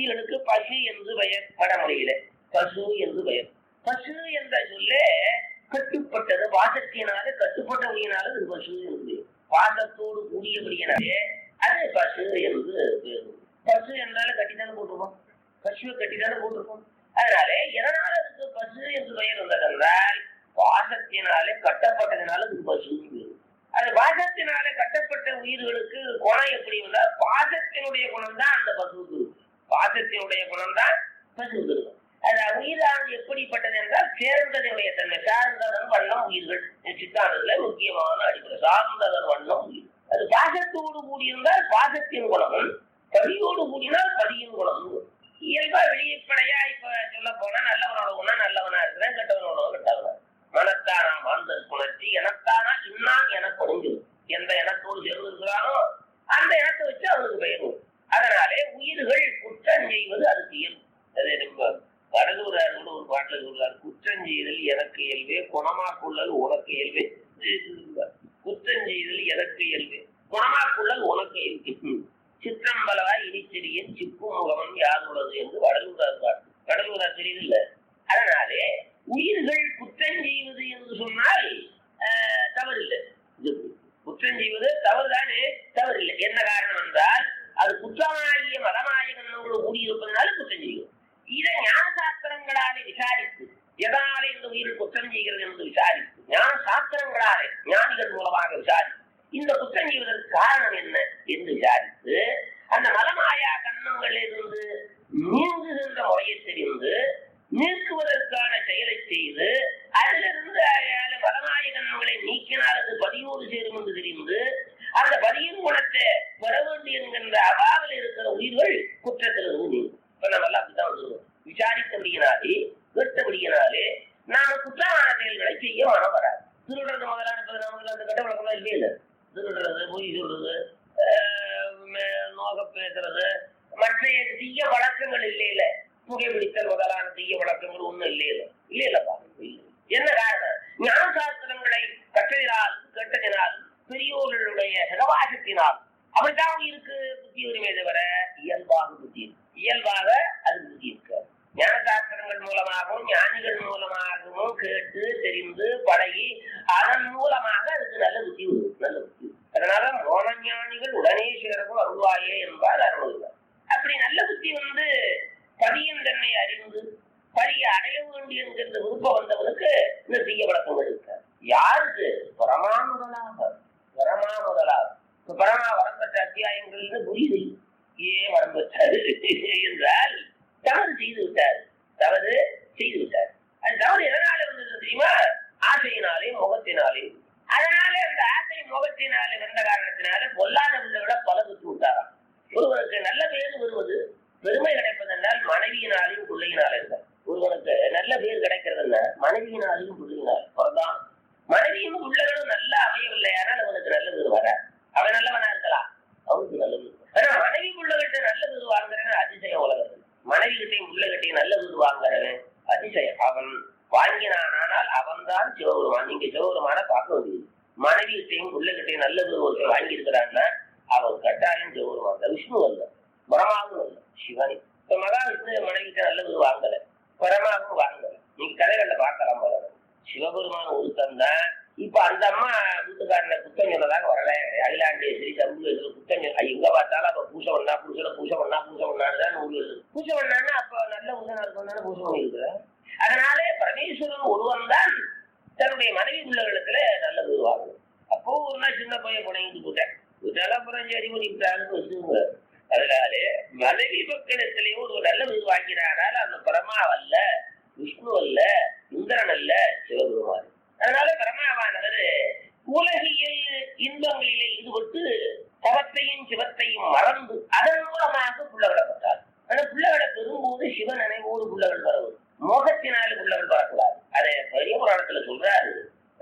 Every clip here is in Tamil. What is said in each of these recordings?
உயிர்களுக்கு பசு என்று பெயர் வடமொழியில பசு என்று பெயர் பசு என்ற சொல்லே கட்டுப்பட்டது பாசத்தினால கட்டுப்பட்ட உயிரினால அது பசு என்று பெயர். பாசத்தோடு கூடியபடியினாலே அது பசு என்று பேர் பசு என்றாலும் கட்டித்தானே போட்டிருக்கோம் பசுவை கட்டித்தானே போட்டிருக்கோம் அதனால எதனால அதுக்கு பசு என்று பெயர் வந்ததென்றால் பாசத்தினாலே கட்டப்பட்டதுனால அதுக்கு பசு பேர் அது பாசத்தினாலே கட்டப்பட்ட உயிர்களுக்கு குணம் எப்படி வந்தால் பாசத்தினுடைய குணம் தான் அந்த பசுவுக்கு இருக்கு. பாசத்தினுடைய குணம் தான் பசுவுக்கு இருக்கும் அது உயிரானது எப்படிப்பட்டது என்றால் சேர்ந்ததனுடைய தன்மை சார்ந்ததன் வண்ணம் உயிர்கள் சித்தாந்தத்துல முக்கியமான அடிப்படை சார்ந்ததன் வண்ணம் உயிர் அது பாசத்தோடு கூடியிருந்தால் பாசத்தின் குணமும் பதியோடு கூடினால் பதியின் குணம் இயல்பா வெளிப்படையா இப்ப சொல்ல போனா நல்லவனோட குணம் நல்லவனா இருக்கிறேன் கெட்டவனோட கெட்டவனா மனத்தானா வாழ்ந்தது குணர்ச்சி எனத்தானா இன்னான் என கொடுஞ்சு எந்த இனத்தோடு சேர்ந்து இருக்கிறானோ அந்த இனத்தை வச்சு அவனுக்கு பெயர் வரும். அதனாலே உயிர்கள் குற்றம் செய்வது அதுக்கு இயல்பு அது ரொம்ப வடலூரார் கூட ஒரு பாட்டுல சொல்றார் குற்றம் செய்தல் எனக்கு இயல்பே குணமாக்குள்ளல் உனக்கு இயல்பே குற்றம் செய்தல் எனக்கு இயல்பே குணமாக்குள்ளல் உனக்கு இயல்பு சிற்றம்பலவா இனிச்செடியின் சிப்பு முகமன் யாருள்ளது என்று வடலூரார் பாட்டு வடலூரார் தெரியுது இல்ல அதனாலே உயிர்கள் குற்றம் செய்வது என்று சொன்னால் ஆஹ், தவறில்லை இது குற்றம் செய்வது தவறுதானே தவறில்லை என்ன காரணம் என்றால் அது குற்றமாகிய மதமாகிய கண்ணங்களோடு கூடியிருப்பதனால குற்றம் செய்யும் இதை ஞான சாஸ்திரங்களாலே விசாரித்து எதனாலே இந்த உயிர் குற்றம் செய்கிறது என்று விசாரித்து ஞான சாஸ்திரங்களாலே ஞானிகள் மூலமாக விசாரித்து இந்த குற்றம் செய்வதற்கு காரணம் என்ன என்று விசாரித்து அந்த மலமாயா கண்ணங்களிலிருந்து நீங்குகின்ற முறையை தெரிந்து நீக்குவதற்கான செயலை செய்து அதிலிருந்து அயால மலமாய கண்ணங்களை நீக்கினால் அது பதியோடு சேரும் என்று தெரிந்து அந்த பதியின் குணத்தை பெற வேண்டும் என்கின்ற அபாவில் இருக்கிற உயிர்கள் குற்றத்திலிருந்து நீங்கும் இப்ப நம்ம எல்லாம் அப்படித்தான் வந்துருவோம் விசாரித்தபடியினாலே கேட்டபடியினாலே நாம குற்றமான செயல்களை செய்ய மனம் வராது திருடுறது முதலான இப்ப நமக்கு அந்த கட்ட வழக்கம்லாம் இல்லையே இல்லை திருடுறது பொய் சொல்றது ஆஹ் ம- நோக பேசுறது மற்ற தீய வழக்கங்கள் இல்லையில புகைப்பிடித்தல் முதலான தீய வழக்கங்கள் ஒண்ணும் இல்லையில இல்லையிலப்பா இல்லை. என்ன காரணம் ஞான சாஸ்திரங்களை கற்றதினால் கேட்டதினால் பெரியோர்களுடைய சகவாசத்தினால் அப்படித்தான் உயிருக்கு புத்தி உரிமை தவிர இயல்பாக புத்தி இருக்கு. இயல்பாக அது புத்தி இருக்கு ஞான சாஸ்திரங்கள் மூலமாகவும் ஞானிகள் மூலமாகவும் கேட்டு தெரிந்து பழகி அதன் மூலமாக அதுக்கு நல்ல புத்தி வரும் நல்ல புத்தி வரும். அதனால மோனஞானிகள் உடனே சேரவும் அருள்வாயே என்பார் அருள்வார் அப்படி நல்ல புத்தி வந்து பதியின் தன்னை அறிந்து பரிய அடைய வேண்டும் என்கின்ற விருப்பம் வந்தவனுக்கு இந்த தீய வழக்கங்கள் இருக்க யாருக்கு பரமா முதலாக பரமா முதலாக இப்ப பரமா வரம்பற்ற அத்தியாயங்கள்னு புரியுது ஏன் வரம்பற்றாரு என்றால் தவறு செய்து விட்டார் தவறு செய்து விட்டார் அது தவறு எதனால வந்தது தெரியுமா ஆசையினாலே முகத்தினாலே அதனால அந்த ஆசை முகத்தினாலே வந்த காரணத்தினால பொல்லாத பிள்ளைகளை பல குத்து விட்டாராம் ஒருவனுக்கு நல்ல பேர் வருவது பெருமை கிடைப்பதென்றால் மனைவியினாலையும் பிள்ளையினாலும் இல்லை ஒருவனுக்கு நல்ல பேர் கிடைக்கிறதுன்னா மனைவியினாலையும் பிள்ளையினால் பிறந்தான் மனைவியும் பிள்ளைகளும் நல்லா அமையவில்லையானால் அவனுக்கு நல்ல பேர் வர அவன் நல்லவனா இருக்கலாம் அவனுக்கு நல்ல பேர் ஆனா மனைவி பிள்ளைகிட்ட நல்ல பேர் வாங்குறவன் அதிசயம் உலகத்தில் மனைவி கிட்டையும் பிள்ளைகிட்டையும் நல்ல பேர் வாங்குறவன் அதிசயம் அவன் வாங்கினானால் அவன்தான் சிவபெருமான் நீங்க சிவபெருமான பார்க்க வேண்டியது மனைவி கிட்டையும் பிள்ளைகிட்டையும் நல்ல பேர் ஒருத்தர் வாங்கி இருக்கிறான்னா அவன் கட்டாயம் சிவபெருமான் தான். விஷ்ணு அல்ல பிரமாவும் அல்ல சிவன் இப்ப மகாவிஷ்ணு மனைவிக்கு நல்ல பேர் வாங்கல பரமாவும் வாங்கல நீங்க கதைகள்ல பார்க்கலாம் போல சிவபெருமான் ஒருத்தன் தான் இப்ப அந்த அம்மா வீட்டுக்காரனை குத்தம் சொன்னதாக வரல அகிலாண்டேஸ்வரி சம்புகேஸ்வரி குத்தம் சொன்ன எங்க பார்த்தாலும் அப்ப பூசை பண்ணா பூசை பூசை பண்ணா பூசை பண்ணான்னு நூல் எழுது பூசை பண்ணான்னா அப்ப நல்ல உள்ள இருக்கணும் பூசை பண்ணிருக்கிற அதனாலே பரமேஸ்வரன் ஒருவன் தான் தன்னுடைய மனைவி பிள்ளைகளுக்குல நல்ல பேர் வாங்கணும் அப்போ ஒரு நாள் சின்ன பையன் புனைந்து போட்டேன் விட்டாலும் அப்புறம் சரி பண்ணிவிட்டாருன்னு வச்சுங்க அதனாலே மனைவி மக்களிடத்திலேயும் ஒரு நல்ல வீடு வாங்கினானால் அந்த பரமாவல்ல விஷ்ணு அல்ல இந்திரன் அல்ல சிவபெருமான் அதனால பரமாவானவர் உலகியல் இன்பங்களிலே ஈடுபட்டு தவத்தையும் சிவத்தையும் மறந்து அதன் மூலமாக புள்ளகளை பெற்றார் ஆனா பிள்ளைகளை பெறும்போது சிவ நினைவோடு பிள்ளைகள் வரவும் மோகத்தினால பிள்ளைகள் வரக்கூடாது அதை பெரிய புராணத்துல சொல்றாரு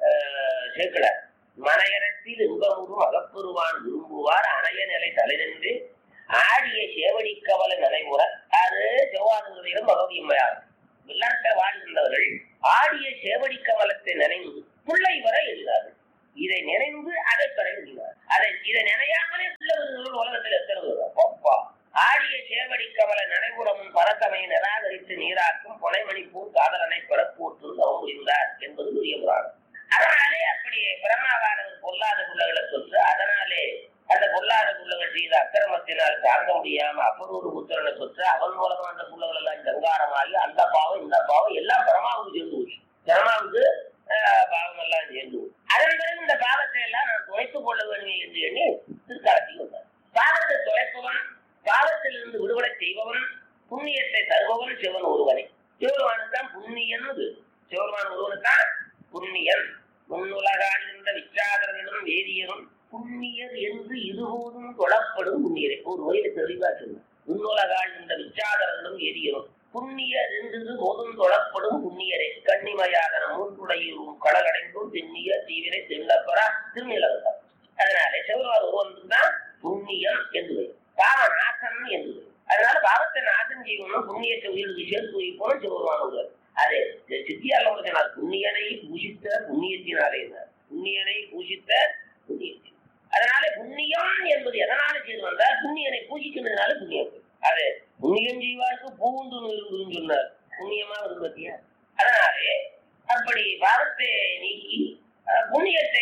ஆஹ் சேர்க்கிறார் மனையரத்தில் இன்பமுறும் அகப்பெருவான் விரும்புவார் அணைய நிலை தலைநின்று ஆடிய சேவடி கவலை நினைவுற அது செவ்வாதுகளிடம் பகவதியம்மையார் வில்லாட்ட வாழ்கின்றவர்கள் ஆடிய சேவடி கவலத்தை நினைந்து பிள்ளை வர எழுதார்கள் இதை நினைந்து அதை கடைபிடிக்கிறார் அதை இதை நினையாமலே பிள்ளைகள் உலகத்தில் எத்தனை பேர்? அப்பா ஆடிய சேவடி கமல நடைபுறமும் பரத்தமை நிராகரித்து நீராக்கும் புனைமணிப்பூர் காதலனை பிறப்பூற்று நவம் புரிந்தார் என்பது உரிய புராணம் அதனாலே அப்படி பிரம்மாவானவர் பொல்லாத புள்ளகளை தொற்று அதனாலே அந்த பொல்லாத புள்ளகள் செய்த அக்கிரமத்தினால் தாங்க முடியாம அப்பொரு புத்திரனை தொற்று அவன் மூலமா அந்த புள்ளகள் எல்லாம் சங்காரமாகி அந்த பாவம் இந்த பாவம் எல்லாம் பிரமாவுக்கு சேர்ந்து போச்சு பிரமாவுக்கு ஆஹ், பாவம் எல்லாம் சேர்ந்து போச்சு அதன் பிறகு இந்த பாவத்தை எல்லாம் நான் துவைத்துக் கொள்ள வேண்டும் என்று எண்ணி திருக்காலத்தில் வந்தார் பாவத்தை துவைப்பவன் பாவத்திலிருந்து விடுதலை செய்பவன் புண்ணியத்தை தருபவன் சிவன் ஒருவனை சிவருமானுக்கு தான் புண்ணியன் சிவருமான் ஒருவனுக்கு தான் புண்ணியன் முன்னுலகால் இருந்த விச்சாதரனும் வேதியரும் புண்ணியர் என்று இருபோதும் தொழப்படும் புண்ணியரை ஒரு வழியில தெளிவா சொன்ன முன்னுலகால் இருந்த விச்சாதரனும் வேதியரும் புண்ணியர் என்று போதும் தொழப்படும் புண்ணியரை கன்னிமயாதன மூன்றுடையும் கடலடைந்தும் தென்னிய தீவிரை தென்னப்பரா திருநிலவரம் அதனாலே சிவருமான் ஒருவனுக்கு தான் புண்ணியம் என்று பெயர். பாவ நாசம் என்று பெயர். அதனால பாவத்தை நாசம் செய்யணும் புண்ணியத்தை உயிருக்கு சேர்த்து வைப்போம் சிவருமான் ஒருவர் அது சித்தியால சொன்னார் புண்ணியனை பூஷித்த புண்ணியத்தினாலே என்றார். புண்ணியனை பூஷித்த புண்ணியத்தின் அதனால புண்ணியம் என்பது எதனால செய்து வந்தால் புண்ணியனை பூஜிக்கிறதுனால புண்ணியம் அது புண்ணியம் செய்வாருக்கு பூண்டு இருந்ததுன்னு சொன்னார் புண்ணியமா வந்து பத்தியா அதனாலே அப்படி பாவத்தை நீக்கி அஹ், புண்ணியத்தை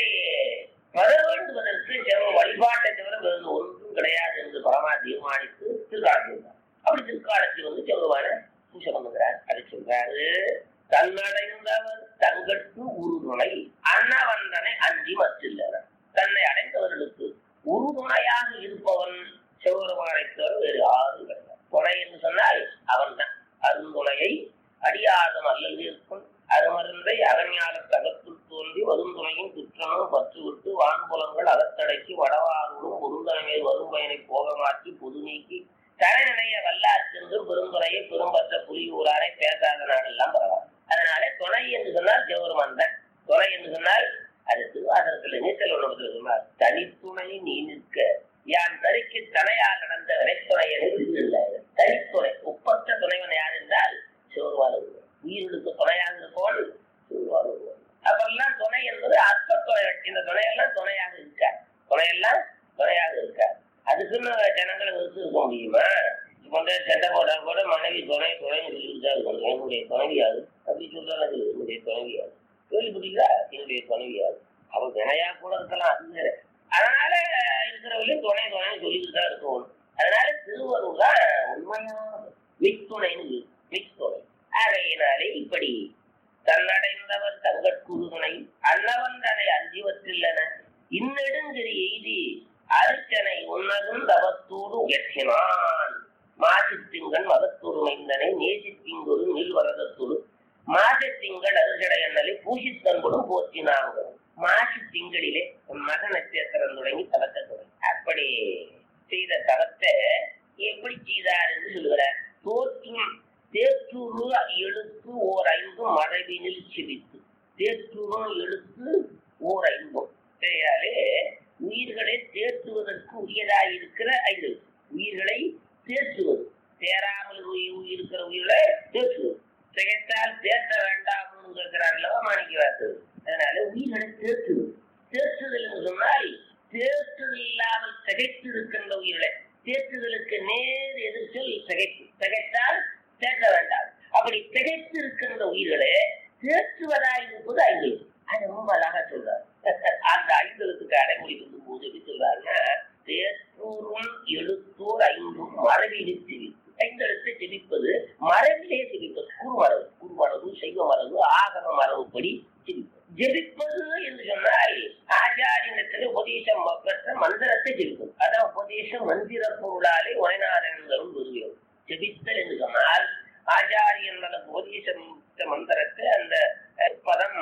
பெற வேண்டுவதற்கு சிவ வழிபாட்டை தவிர வேறு ஒன்றும் கிடையாது என்று பரமா தீர்மானித்து திருக்காலத்தில் அப்படி திருக்காலத்தில் வந்து சிவருமான பூஜை பண்ணுகிறார் அது சொல்றாரு தன்னடைந்தவர் தங்கட்கு உறுதுணை அன்னவந்தனை அஞ்சி மற்றில்லர் தன்னை அடைந்தவர்களுக்கு உறுதுணையாக இருப்பவன் சிவபெருமானை தவிர வேறு யாரும் கிடையாது துணை என்று சொன்னால் அவன்தான் அருந்துணையை அடியாதம் அல்லது இருக்கும் அருமருந்தை அகஞான தகத்துள் தோன்றி வருந்துணையும் குற்றமும் பற்று விட்டு வான்புலங்கள் அகத்தடக்கி வடவாறுடும் பொருந்தனமே வரும் பயனை போக மாற்றி பொது நீக்கி தரநிலைய வல்லார் சென்று பெருந்துறையை பெரும்பற்ற புலியூராரை பேசாத நாடெல்லாம் பரவாயில்ல அதனால துணை என்று சொன்னால் சிவபெருமான் தான் துணை என்று சொன்னால் அது திருவாசகத்தில் நீச்சல் ஒன்று சொன்னார் தனித்துணை நீ நிற்க யான் தறிக்கு தனையால் நடந்த வினைத்துணையனை தனித்துணை ஒப்பற்ற துணைவன் யார் என்றால் சிவருவான் ஒருவன் உயிர்களுக்கு துணையாக இருப்பவன் சிவருவான் ஒருவன் அப்பெல்லாம் துணை என்பது அற்ப துணை இந்த துணையெல்லாம் துணையாக இருக்கார் துணையெல்லாம் துணையாக இருக்கார் அதுக்குன்னு ஜனங்களை விருத்து இருக்க முடியுமா இப்போ வந்து சண்டை போட்டா கூட மனைவி துணை துணைன்னு சொல்லிட்டு தான் இருக்கணும் என்னுடைய துணைவியாது அப்படி சொல்றாங்க என்னுடைய துணைவியாது கேள்விப்பட்டீங்களா என்னுடைய துணைவியாது அவன் வினையா கூட இருக்கலாம் அது வேற அதனால இருக்கிறவங்களையும் துணை துணைன்னு சொல்லிட்டு தான் இருக்கணும் அதனால திருவருள் தான் உண்மையான மிக்துணைன்னு மிக்துணை ஆகையினாலே இப்படி தன்னடைந்தவர் தங்கட்குருதுணை அன்னவன் தன்னை அஞ்சுவற்றில்லன இன்னெடுங்கிரி எய்தி அரிச்சனை உன்னதும் தவத்தோடு உயர்த்தினான் மாசித்திங்கன் மதத்தொரு மைந்தனை நேசித்திங்கொரு நீள்வரதத்தொரு மாசத்திங்கள் அருகடை அண்ணலை பூசித்தன்படும் போற்றினாங்க மாசி திங்களிலே மக நட்சத்திரம் தொடங்கி தவத்தை தொடங்கி அப்படி செய்த தவத்தை எப்படி செய்தார் என்று சொல்லுகிறார் தோற்றும் தேற்றுரு எழுத்து ஓர் ஐந்தும் மறைவினில் சிரித்து தேற்றுரும் எழுத்து ஓர் ஐந்தும் சரியாலே உயிர்களை தேற்றுவதற்கு உரியதாயிருக்கிற ஐந்து உயிர்களை தேற்றுவது தேராமல் உயிர் இருக்கிற உயிர்களை தேற்றுவது திகைத்தால் தேற்ற வேண்டாம்னு கேட்கிறார் அல்லவா மாணிக்கவாசர் அதனால உயிர்களை தேற்றுவது தேற்றுதல் என்று சொன்னால் தேற்றுதல் இல்லாமல் திகைத்து இருக்கின்ற உயிர்களை தேற்றுதலுக்கு நேர் எதிர்ச்சொல் திகைப்பு திகைத்தால் தேற்ற வேண்டாம் அப்படி திகைத்து இருக்கின்ற உயிர்களை தேற்றுவதாய் இருப்பது ஐந்து அது ரொம்ப அழகா சொல்றாரு அந்த ஐந்தெழுத்துக்கு அடைமொழி சொல்லும் போது எப்படி சொல்றாருன்னா தேற்றூரும் எழுத்தோர் ஐந்தும் மரபிலே திரிப்பு ஐந்தெழுத்தை திரிப்பது மரபிலே திரிப்பது குருமரபு குருமரபு செய்வ மரபு ஆகம மரபுப்படி திரிப்பது ஜெபிப்பது என்று சொன்னால் ஆச்சாரியத்திலே உபதேசம் பெற்ற மந்திரத்தை ஜெபிப்பது அதான் உபதேச மந்திர பொருளாலே உரைநாதன்களும் விரும்பியும் ஜெபித்தல் என்று சொன்னால் ஆச்சாரியன் நமக்கு உபதேசம் மந்திரத்தை அந்த அஹ், பதம்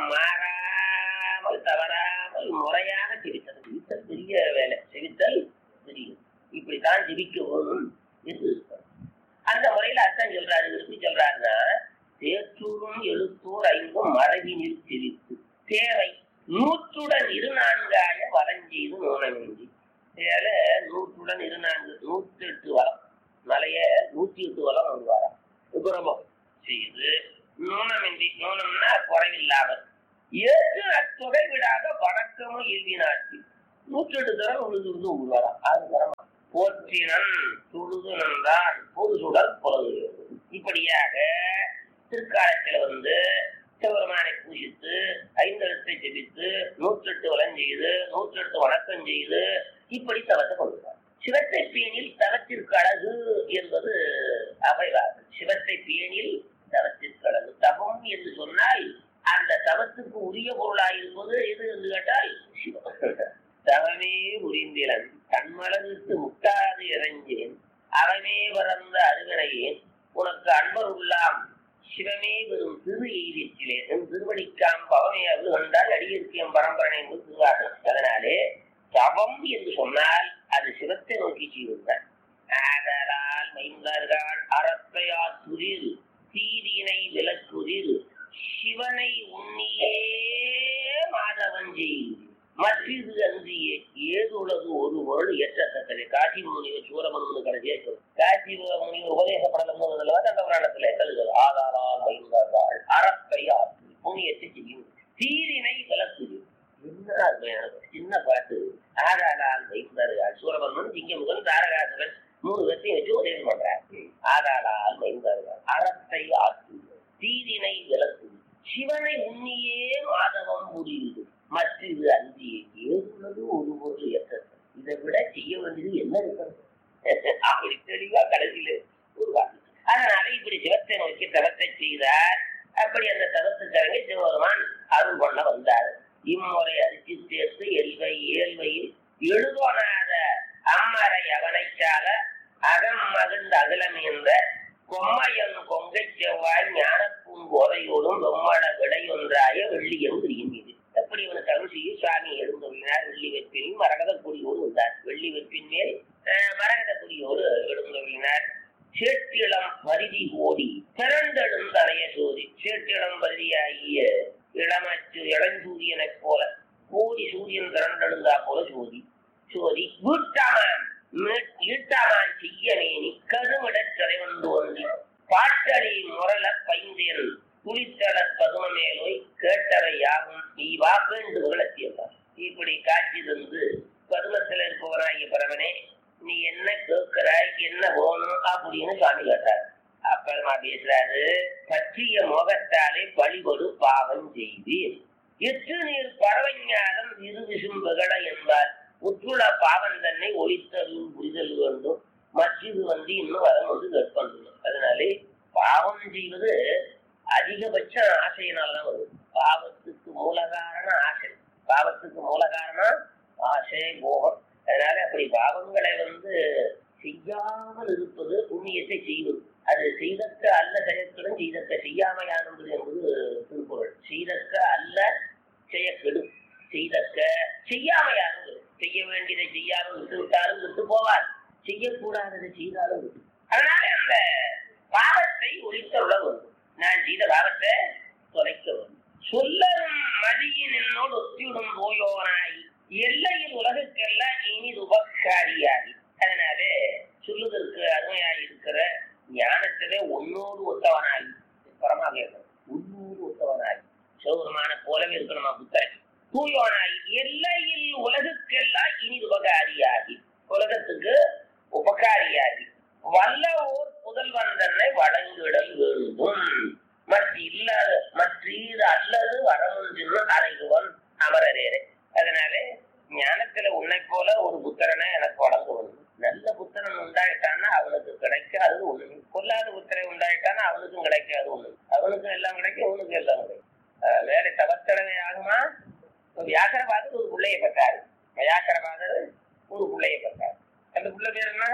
மாறாமல் தவறாமல் முறையாக ஜெபித்தல் ஜெபித்தல் பெரிய வேலை ஜெபித்தல் தெரியும் இப்படித்தான் ஜெபிக்க வேணும் என்று இருக்கிறது. அந்த முறையில் அர்த்தம் சொல்றாரு விரும்பி சொல்றாருன்னா தேற்றூரும் எழுத்தூர் ஐந்தும் மரபினில் திரித்து தேவை நூற்றுடன் இரு நான்காய வலஞ்செய்து நூனமின்றி தேல நூற்றுடன் இரு நான்கு நூற்றி எட்டு வரம் மலைய நூற்றி எட்டு வரம் ஒரு வாரம் உபரமம் செய்து நூனமின்றி நூனம்னா குறைவில்லாமல் ஏற்று அத்தொகை விடாத வணக்கமும் இல்வி நாட்டி நூற்றி எட்டு தரம் விழுந்து விழுந்து ஒரு வாரம் ஆறு தரம் போற்றினன் துழு பொழுது நின்றான் பொது சுடர் புலகுகிறது இப்படியாக திருக்காலத்துல வந்து சிவபெருமானை பூஜித்து ஐந்தெழுத்தை ஜெபித்து நூற்றெட்டு வலம் செய்து நூற்றெட்டு வணக்கம் செய்து இப்படி தவத்தை கொள்கிறார் சிவத்தை பேணில் தவத்திற்கு அழகு என்பது அவைவார் சிவத்தை பேணில் தவத்திற்கு அழகு தவம் என்று சொன்னால் அந்த தவத்துக்கு உரிய பொருளாயிருப்பது எது என்று கேட்டால் சிவம் தவமே புரிந்திலன் தன்மலகுக்கு முட்டாது இறைஞ்சேன் அவனே பறந்த அருகனையேன் உனக்கு அன்பர் உள்ளாம் சிவமே வெறும் திரு எய்திற்றிலே என் திருவடிக்காம் பவமே அது கண்டால் அடியிருக்கியம் பரம்பரை என்று திருவாசம் அதனாலே தவம் என்று சொன்னால் அது சிவத்தை நோக்கி செய்வதுதான் ஆதலால் மைந்தார்கள் அறத்தையா துரில் தீதினை விலக்குதில் சிவனை உன்னியே மாதவன் செய்து மற்றது அன்றியே ஏதுள்ளது ஒரு பொருள் ஏற்றத்தக்கது காசி முனிவர் சூரமன் கடைசியே காசி முனிவர் உபதேசப்படலம் அந்த புராணத்துல கழுதல் ஆதாரால் மைந்தார்கள் அறத்தை ஆற்று புண்ணியத்தை செய்யும் தீரினை விலக்குது என்ன அருமையான பாட்டு. சின்ன பாட்டு ஆதாளால் மைந்தார்கள் சூரபன்மன் சிங்கமுகன் தாரகாசுரன் மூணு பேர்த்தையும் வச்சு உதவி பண்றாங்க ஆதாளால் மைந்தார்கள் அறத்தை ஆற்று தீரினை விலக்குது சிவனை உன்னியே மாதவம் புரியுது மற்றது அஞ்சியே ஏதுள்ளது ஒரு பொருள் எத்தது இதை விட செய்ய வேண்டியது என்ன இருக்கிறது அப்படி தெளிவா கடைசியில உருவாக்கு அதனால இப்படி சிவத்தை நோக்கி தவத்தை செய்தார் அப்படி அந்த தவத்துக்காக சிவபெருமான் அருள் பண்ண வந்தார் இம்முறை அரிசி சேர்த்து எல்வை ஏழ்வையில் எழுதோனாத அம்மரை அவனைச்சால அகம் மகிழ்ந்த அகலம் என்ற கொம்மையன் கொங்கை செவ்வாய் ஞான பூங்கோதையோடும் வெம்மள விடையொன்றாய வெள்ளியம் பிரியுமீது எப்படி இவனுக்கு அருள் செய்ய சுவாமி எழுந்துள்ளார் வெள்ளி வெப்பில் மரகத கொடியோடு வந்தார் வெள்ளி வெப்பின் மேல் அஹ், மரகத கொடியோடு எழுந்துள்ளார் சேட்டிளம் பரிதி ஓடி பிறந்தெழுந்தனைய சோதி சேட்டிளம் பரிதியாகிய இளமச்சு இளஞ்சூரியனைப் போல கோடி சூரியன் திரண்டெழுந்தா போல சோதி சோதி வீட்டாமான் மீ- ஈட்டாமான் செய்யனேனி கருமிடச் சிறைவந்து ஒன்றி பாட்டடி முரள பைந்தேன் குளித்தட பதுமமேலோய் கேட்டவை யாவும் நீ வா வேண்டுகோள் அத்தியம்பார் இப்படி காட்சி தந்து பருவத்தில் இருப்பவனாகிய பரவனே நீ என்ன கேட்கிறாய் என்ன வேணும் அப்படின்னு சுவாமி கேட்டார் அப்பறமா பேசுறாரு பற்றிய மோகத்தாலே பழிபடு பாவம் செய்தீர் எட்டு நீர் பறவைஞானம் இரு விசும்புகள என்பார் உற்றுள பாவம் தன்னை ஒழித்தருள் புரிதல் வேண்டும் மற்றது வந்து இன்னும் வரம் வந்து கேட்கணும் அதனாலே பாவம் செய்வது அதிகபட்ச ஆசையினாலதான் வருது பாவத்துக்கு மூல காரணம் ஆசை பாவத்துக்கு மூல காரணம் ஆசை போகம் அதனால அப்படி பாவங்களை வந்து செய்யாமல் இருப்பது புண்ணியத்தை செய்வது அது செய்தக்க அல்ல செயற்கெடும் செய்தக்க செய்யாமையானது என்பது திருக்குறள் செய்தக்க அல்ல செயற்கெடும் செய்தக்க செய்யாமையானது செய்ய வேண்டியதை செய்யாமல் விட்டு விட்டாலும் விட்டு போவார் செய்யக்கூடாததை செய்தாலும் விட்டு அதனால அந்த பாவத்தை ஒழித்தருள வேண்டும் நான் செய்த பாவத்தை தொலைக்க வேண்டும் சொல்லரும் மதியின் என்னோடு ஒத்திவிடும் போயோனாய் எல்லையில் உலகுக்கெல்லாம் இனிது உபக்காரியாகி அதனாலே சொல்லுதற்கு அருமையாய் இருக்கிற ஞானத்திலே உன்னோடு ஒத்தவனாகி பரமாக இருக்கணும் உன்னோடு ஒத்தவனாகி சிவபெருமான போலவே இருக்கணுமா புத்தர் தூயோனாய் எல்லையில் உலகுக்கெல்லாம் இனிது உபகாரியாகி உலகத்துக்கு உபகாரியாகி வல்ல ஓர் புதல்வன் தன்னை வழங்கிடல் வேண்டும் மற்ற இல்லாத மற்ற இது அல்லது வரமுன்று அறைகுவன் அமரரேரே அதனாலே ஞானத்துல உன்னை போல ஒரு புத்திரனை எனக்கு வழங்க வேண்டும் நல்ல புத்திரன் உண்டாயிட்டான்னா அவனுக்கு கிடைக்காது ஒண்ணு கொல்லாத புத்திரை உண்டாயிட்டானா அவனுக்கும் கிடைக்காது ஒண்ணு அவனுக்கும் எல்லாம் கிடைக்கும் அவனுக்கும் எல்லாம் கிடைக்கும் அஹ் வேலை தவத்தடவை ஆகுமா இப்ப வியாக்கரபாதர் ஒரு பிள்ளையை பெற்றாரு வியாக்கரபாதர் ஒரு பிள்ளையை பெற்றார் அந்த பிள்ளை பேர் என்ன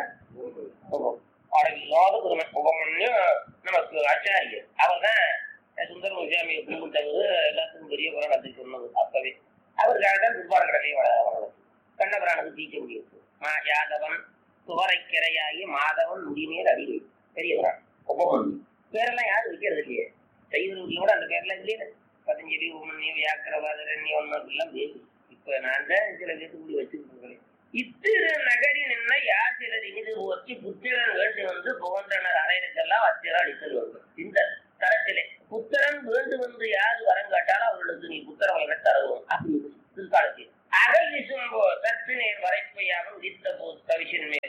அடங்கில்லாத பெருமை உபமன்யம் நமக்கு ஆச்சாரியர் அவர் தான் சுந்தர முசாமியை கும்பிட்டவர் எல்லாத்துக்கும் பெரிய புராணத்தை சொன்னது அப்பவே அவருக்காக தான் திருப்பார கடலையை வளர்ந்து கண்ணபுரானுக்கு தீக்க முடியும் மா யாதவன் துவரைக்கிரையாகி மாதவன் முடிமேல் அடிவை பெரிய புராணம் உபமன்யம் பேரெல்லாம் யாரும் வைக்கிறது இல்லையே சைவர்கள் கூட அந்த பேர்லாம் இல்லையே பதஞ்சலி உமன்யம் வியாக்கரவாதர் ஒன்னும் எல்லாம் பேரு இப்ப நான் தான் சில பேருக்கு கூடி வச்சிருக்கேன் இத்திரு நகரி நின்ன யார் சிலர் இனிது போச்சு புத்திரன் வேண்டி வந்து புகன்றனர் அறையனுக்கெல்லாம் அத்திரம் அடித்தல் வேண்டும் இந்த தரத்திலே புத்திரன் வேண்டு வந்து யார் வரம் கேட்டாலும் அவர்களுக்கு நீ புத்திர வகை தருவோம் அப்படின்னு திருக்காலத்தில் அகல் விசும்போ சற்று நேர் வரைப்பையாமல் உதித்த போ தவிசின் மேலும்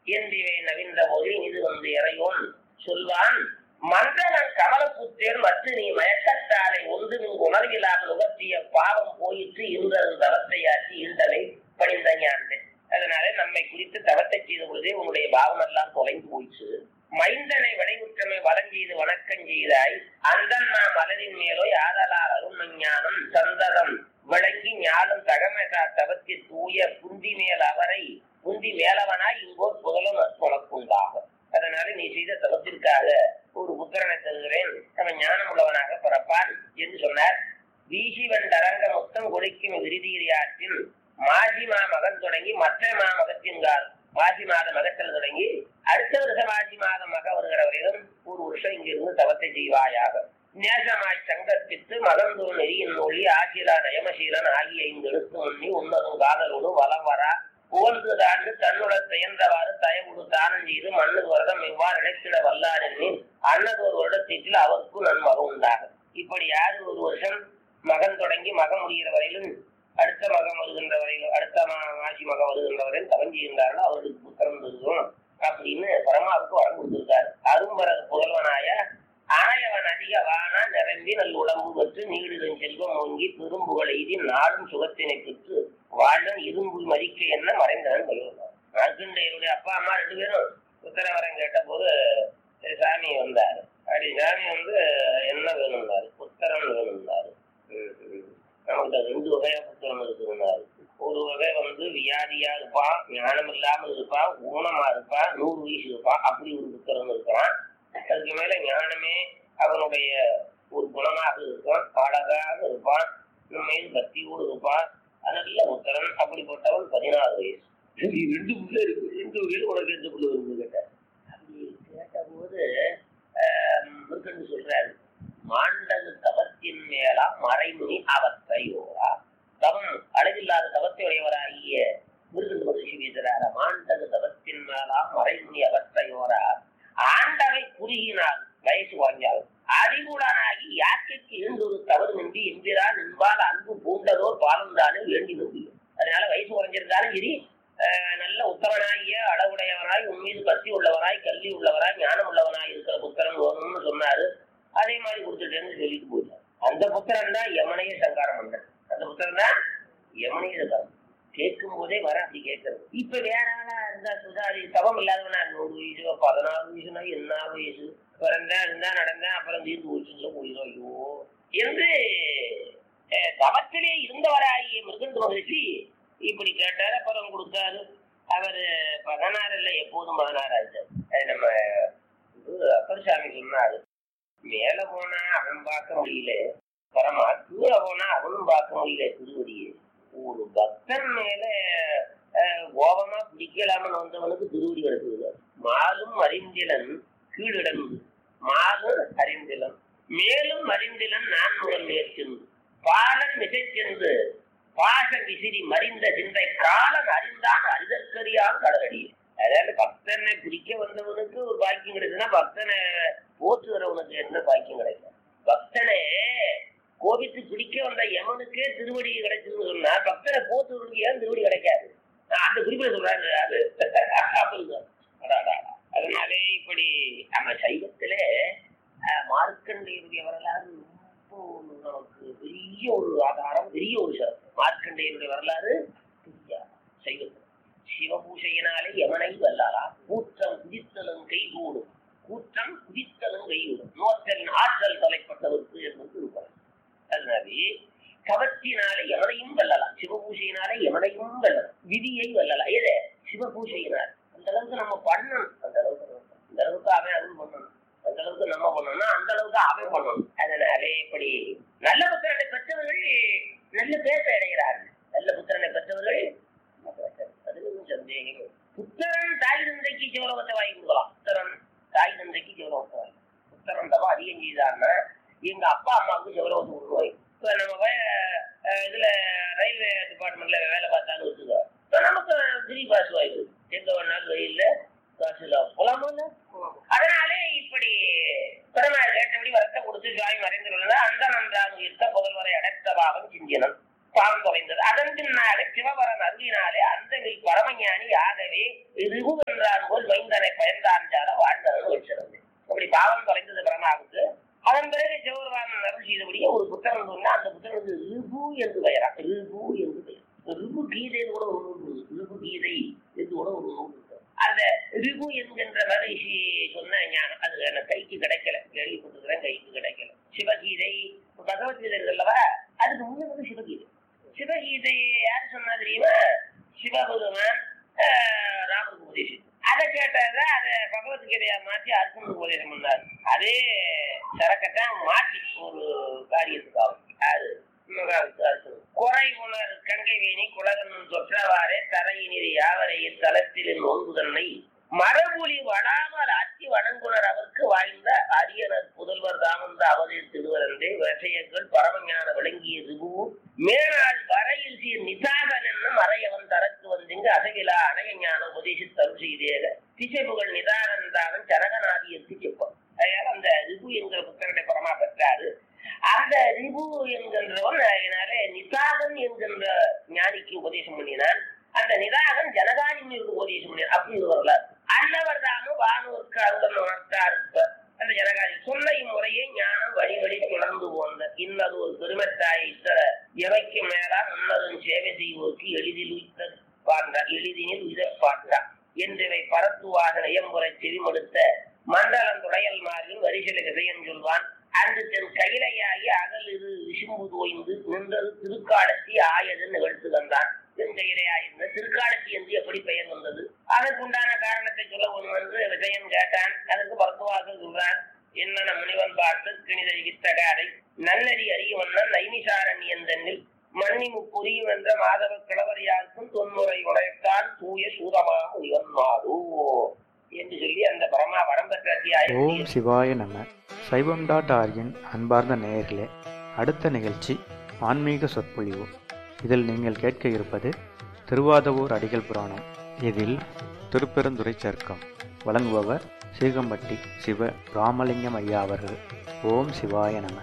என்றிவை நவின்ற போது இது வந்து இறையோன் சொல்வான் மந்தனன் கமலப்புத்தேர் மற்ற நீ மயக்கத்தாரை ஒன்று நீ உணர்விலாமல் உகற்றிய பாவம் போயிற்று இன்றது தவத்தையாற்றி ஈண்டலை பணிந்த ஞானே அதனால நம்மை குறித்து தவத்தை செய்த பொழுதே உன்னுடைய பாவம் எல்லாம் தொலைந்து போயிற்று மைந்தனை விளைவுற்றமை வளம் செய்து வணக்கம் செய்தாய் அந்தன் நாம் மலரின் மேலோ யாதலால் அருண் ஞானம் சந்ததம் விளங்கி ஞானம் தகமை தவத்தி தூய புந்தி மேல் அவரை புந்தி மேலவனாய் இங்கோர் புதலும் உனக்குண்டாகும் அதனால நீ செய்த தவத்திற்காக ஒரு புத்திரனை தருகிறேன் அவன் ஞானம் உள்ளவனாக பிறப்பான் என்று சொன்னார் வீசிவன் தரங்க மொத்தம் கொடுக்கும் விருதியாற்றில் மாசி மாமகன் தொடங்கி மற்ற மாமகத்தின்கால் மாசி மாத மகத்தில் தொடங்கி அடுத்த வருஷ மாசி மாதம் மக வருகிற வரையிலும் ஒரு வருஷம் இங்கிருந்து தவத்தை செய்வாயாக நேசமாய் சங்கப்பித்து மகந்தூர் நெறியின் மொழி ஆசிரா நயமசீலன் ஆகிய ஐந்து எழுத்து முன்னி உன்னதும் காதலோடு வலம் வரா புகழ்ந்து தாண்டு தன்னுட பெயர்ந்தவாறு தயவுடு தானம் செய்து மண்ணு வருடம் இவ்வாறு இழைத்திட வல்லார் எண்ணி அன்னதொரு வருடத்திற்கு அவருக்கு நன்மகம் உண்டாகும் இப்படி யாரு ஒரு வருஷம் மகன் தொடங்கி மகன் முடிகிற வரையிலும் அடுத்த மகம் வருகின்ற வரையிலும் அடுத்த மா- மாசி மகம் வருகின்ற வரையில் தவஞ்சி இருந்தார்களோ அவருக்கு புத்திரம் இருக்கும் அப்படின்னு பரமாவுக்கு வரம் கொடுத்திருக்காரு அரும்பர புகழ்வனாய ஆணையவன் அதிக வானா நிரம்பி நல் உடம்பு பெற்று நீடுதன் செல்வம் ஓங்கி பெரும்புகள் எய்தி நாடும் சுகத்தினை பெற்று வாழும் இரும்பு மதிக்க என்ன மறைந்தவன் பயிர்வான் அர்ஜுன்டையருடைய அப்பா அம்மா ரெண்டு பேரும் உத்தரவரம் கேட்ட போது சாமி வந்தாரு அப்படி சாமி வந்து என்ன வேணும்னாரு புத்தரம் வேணும்னாரு ம், ம். நமக்கு ரெண்டு வகையா புத்தகம் இருக்குன்னாரு ஒரு வகை வந்து வியாதியா இருப்பான் ஞானம் இல்லாமல் இருப்பான் ஊனமா இருப்பான் நூறு வயசு இருப்பான் அப்படி ஒரு புத்தகம் இருக்கிறான் அதுக்கு மேல ஞானமே அவனுடைய ஒரு குணமாக இருக்கும் அழகாக இருப்பான் நம்மையில் பக்தியோடு இருப்பான் நல்ல புத்தரன் அப்படிப்பட்டவன் பதினாறு வயசு இது ரெண்டு புள்ள இருக்கு ரெண்டு வகையில் உனக்கு எந்த புள்ள இருந்து கேட்டார் அப்படி கேட்டபோது முருகன் சொல்றாரு மாண்டது தவத்தின் மேலா மறைமுனி அவத்தையோரா தவம் அழகில்லாத தவத்தை உடையவராகிய முருகன் மகிழ்ச்சி வீசுறாரா மாண்டது தவத்தின் மேலா மறைமுனி அவத்தையோரா ஆண்டவை குறுகினால் வயசு குறைஞ்சால் அறிவுடனாகி யாக்கைக்கு இருந்தொரு தவறு நின்றி எம்பிரான் என்பால் அன்பு பூண்டதோர் பாலந்தானே வேண்டி முடியும் அதனால வயசு குறைஞ்சிருந்தாலும் சரி அஹ், நல்ல உத்தமனாகிய அளவுடையவனாய் உன்மீது பக்தி உள்ளவனாய் கல்வி உள்ளவனாய் ஞானம் உள்ளவனாய் இருக்கிற புத்திரன் வேணும்னு சொன்னாரு அதே மாதிரி கொடுத்துட்டேன்னு சொல்லிட்டு போயிட்டார் அந்த புத்திரன் தான் யமனைய சங்காரம் பண்ணார் அந்த புத்திரன் தான் யமனைய சங்காரம் கேட்கும் போதே வர அப்படி கேட்கறது இப்ப வேற ஆளா இருந்தா சுதாரி தவம் இல்லாதவனா நூறு வயசு பதினாறு வயசுனா என்ன வயசு பிறந்தா இருந்தா நடந்தா அப்புறம் தீர்ந்து போச்சுல போயிடும் ஐயோ என்று அஹ், தவத்திலே இருந்தவராகிய மிருகந்த மகிழ்ச்சி இப்படி கேட்டாரு அப்புறம் கொடுத்தாரு அவர் பதினாறு இல்ல எப்போதும் பதினாறு ஆயிட்டாரு அது நம்ம இது அப்பர்சாமி சொன்னாரு மேல போனா அவன் பார்க்க முடியல பரமா கீழே போனா அவனும் பார்க்க முடியல திருவடியை ஒரு பக்தன் மேல அஹ், கோபமா பிடிக்கலாமல் வந்தவனுக்கு திருவடி கிடக்குது மாலும் அறிந்திலன் கீழிடந்து மாலும் அறிந்திலன் மேலும் அறிந்திலன் நான் முதல் நேர்ச்சென்று பாலன் மிசைச்சென்று பாச விசிறி மறிந்த சிந்தை காலன் அறிந்தான் அறிதற்கரியான் கடலடியே அதாவது பக்தனை பிடிக்க வந்தவனுக்கு ஒரு பாக்கியம் கிடைக்குதுன்னா பக்தனை போற்றுகிறவனுக்கு என்ன பாக்கியம் கிடைக்கும் பக்தனை கோபித்து பிடிக்க வந்த யமனுக்கே திருவடி கிடைச்சதுன்னு சொன்னா பக்தனை போற்றுவதற்கு ஏன் திருவடி கிடைக்காது நான் அந்த குறிப்பிட சொல்றாரு அது அப்படிதான். அடாடா. அதனாலே இப்படி நம்ம சைவத்திலே அஹ், மார்க்கண்டேயருடைய வரலாறு ரொம்ப ஒரு நமக்கு பெரிய ஒரு ஆதாரம் பெரிய ஒரு சிறப்பு மார்க்கண்டேயருடைய வரலாறு பெரிய சைவத்தில் சிவபூஷையினாலே யமனை வல்லாரா கூற்றம் குதித்தலும் கைகூடும் கூற்றம் குதித்தலும் கைகூடும் நோற்றலின் ஆற்றல் தலைப்பட்டவருக்கு என்பது இருக்கிறது அதனாலே கவத்தினாலே எவனையும் வெல்லலாம் சிவபூஷையினாலே எவனையும் வெல்லலாம் விதியை வெல்லலாம் எது சிவபூஷையினால் அந்த அளவுக்கு நம்ம பண்ணணும் அந்த அளவுக்கு நம்ம பண்ணணும். அந்த அளவுக்கு அவன் அருள் பண்ணணும் அந்த அளவுக்கு நம்ம பண்ணணும்னா அந்த அளவுக்கு அவன் பண்ணணும் அதனாலே இப்படி நல்ல புத்திரனை பெற்றவர்கள் நல்ல பேச அடைகிறார்கள் நல்ல புத்திரனை பெற்றவர்கள் அது ஒண்ணும் சந்தேகம் இல்லை. புத்திரன் தாய் தந்தைக்கு சிவலோகத்தை வாங்கி கொடுக்கலாம் புத்திரன் தாய் தந்தைக்கு சிவலோகத்தை வாங்கி புத்திரன் தவா அதிகம் செய்தான்னா எங்க அப்பா அம்மாவுக்கு சிவலோகத்தை கொடுக்குவாங்க இப்ப நம்ம வே- அஹ் இதுல ரயில்வே டிபார்ட்மெண்ட்ல வேலை பார்த்தாலும் வச்சுக்கோ இப்ப நமக்கு ஃப்ரீ பாஸ் வாய்ப்பு எங்க வேணாலும் வெயில்ல காசு இல்லாம போலாமா இல்ல? அதனாலே இப்படி பெருமாள் கேட்டபடி வரத்தை கொடுத்து சுவாமி மறைந்துள்ளது அந்த நன்றாக இருக்க புதல்வரை அடைத்தவாகம் சிந்தினம் பாவம் தொலைந்தது அதன் பின்னாலே சிவபரன் அருளினாலே அந்த பரமஞானி ஆகவே ரிபு என்றான் போல் மைந்தனை பயந்தாஞ்சால வாழ்ந்தவன் வச்சிருந்தது அப்படி பாவம் தொலைந்தது பிரமாவுக்கு அதன் பிறகு சிவபெருமான் அருள் செய்தபடியே ஒரு புத்தகம் சொன்னா அந்த புத்தகத்துக்கு ரிபு என்று பெயரா ரிபு என்று பெயர் ரிபு கீதை கூட ஒரு நூல் இருக்கு. ரிபு கீதை என்று கூட ஒரு நூல் இருக்கு. அந்த ரிபு என்கின்ற மகிழ்ச்சி சொன்ன ஞானம் அது எனக்கு கைக்கு கிடைக்கல கேள்விப்பட்டிருக்கிறேன் கைக்கு கிடைக்கல சிவகீதை பகவத்கீதை இருக்குல்லவா அதுக்கு முன்ன வந்து சிவகீதை சிவகீதையை யார் சொன்னா தெரியுமா சிவபெருமான் ஆஹ், ராமருக்கு உபதேசி அதை கேட்டத அதை பகவத்கீதையா மாற்றி அர்ஜுனுக்கு உபதேசம் பண்ணார் அதே சரக்கத்தான் மாற்றி ஒரு காரியத்துக்காகும் அது குறை உணர் கங்கை வேணி குலகனும் தொற்றவாறே தரையினிது யாவரையில் தளத்தில் நோன்பு தன்னை மரபுலி வளாமல் ஆட்சி வணங்குனர் அவருக்கு வாய்ந்த அரியனர் புதல்வர் தாமந்த அவதில் திருவரந்தே விஷயங்கள் பரமஞான விளங்கிய ரிபுவும் மேலாள் வரையில் சீர் நிதாகன் என்னும் அறையவன் தரக்கு வந்திங்கு அசகிலா அணைய ஞான உபதேசி தரு செய்தேக திசைபுகள் நிதாகன் தானன் ஜனகநாதியத்து செப்பம் அதனால அந்த ரிபு என்கிற புத்தகத்தை பரமா பெற்றாரு அந்த ரிபு என்கின்றவன் அதனாலே நிதாகன் என்கின்ற ஞானிக்கு உபதேசம் பண்ணினான் அந்த நிதாகன் ஜனகானிக்கு உபதேசம் பண்ணினான் அப்படின்னு வரலாறு அன்னவர் தானும் வானூருக்கு அங்கம் உணர்த்தார் அந்த ஜனகாரி சொன்ன இம்முறையே ஞானம் வழி வழி தொடர்ந்து போந்த இன்னது ஒரு பெருமத்தாய் இத்தர எவைக்கு மேலா முன்னதும் சேவை செய்வோருக்கு எளிதில் உய்த்த பாண்டா எளிதினில் உயிரப் பாண்டா என்றவை பரத்துவாக நயம்புரை செவிமடுத்த மண்டலம் துடையல் மாறின் வரிசலை விசையன் சொல்வான் அன்று தென் கையிலையாகி அகல் இரு விசும்பு தோய்ந்து நின்றது திருக்காடத்தி ஆயது நிகழ்த்து தந்தான் தென் கையிலையாயிருந்த திருக்காடத்தி என்று எப்படி பெயர் வந்தது அதற்குண்டான காரணத்தை சொல்ல ஒன்று என்று விஜயன் கேட்டான் அதற்கு பரத்துவாசல் சொல்றான் என்னென்ன முனிவன் பார்த்து கிணிதை வித்தகாடை நன்னறி அறியவண்ணன் நைமிசாரண்யன் தன்னில் மன்னி முப்புரியும் என்ற மாதவ கிழவரையாருக்கும் தொன்முறை உடையத்தான் தூய சூதமாக முனிவன் மாறு என்று சொல்லி அந்த பரமா வரம்பெற்ற அத்தியாயம் ஓம் சிவாய நம சைவம் டாட் ஆர்கின் அன்பார்ந்த நேயர்களே அடுத்த நிகழ்ச்சி ஆன்மீக சொற்பொழிவு இதில் நீங்கள் கேட்க இருப்பது திருவாதவூர் அடிகள் புராணம் இதில் திருப்பெருந்துறை சர்க்கம் வழங்குபவர் சீகம்பட்டி சிவ ராமலிங்கம் ஐயா அவர்கள் ஓம் சிவாய நம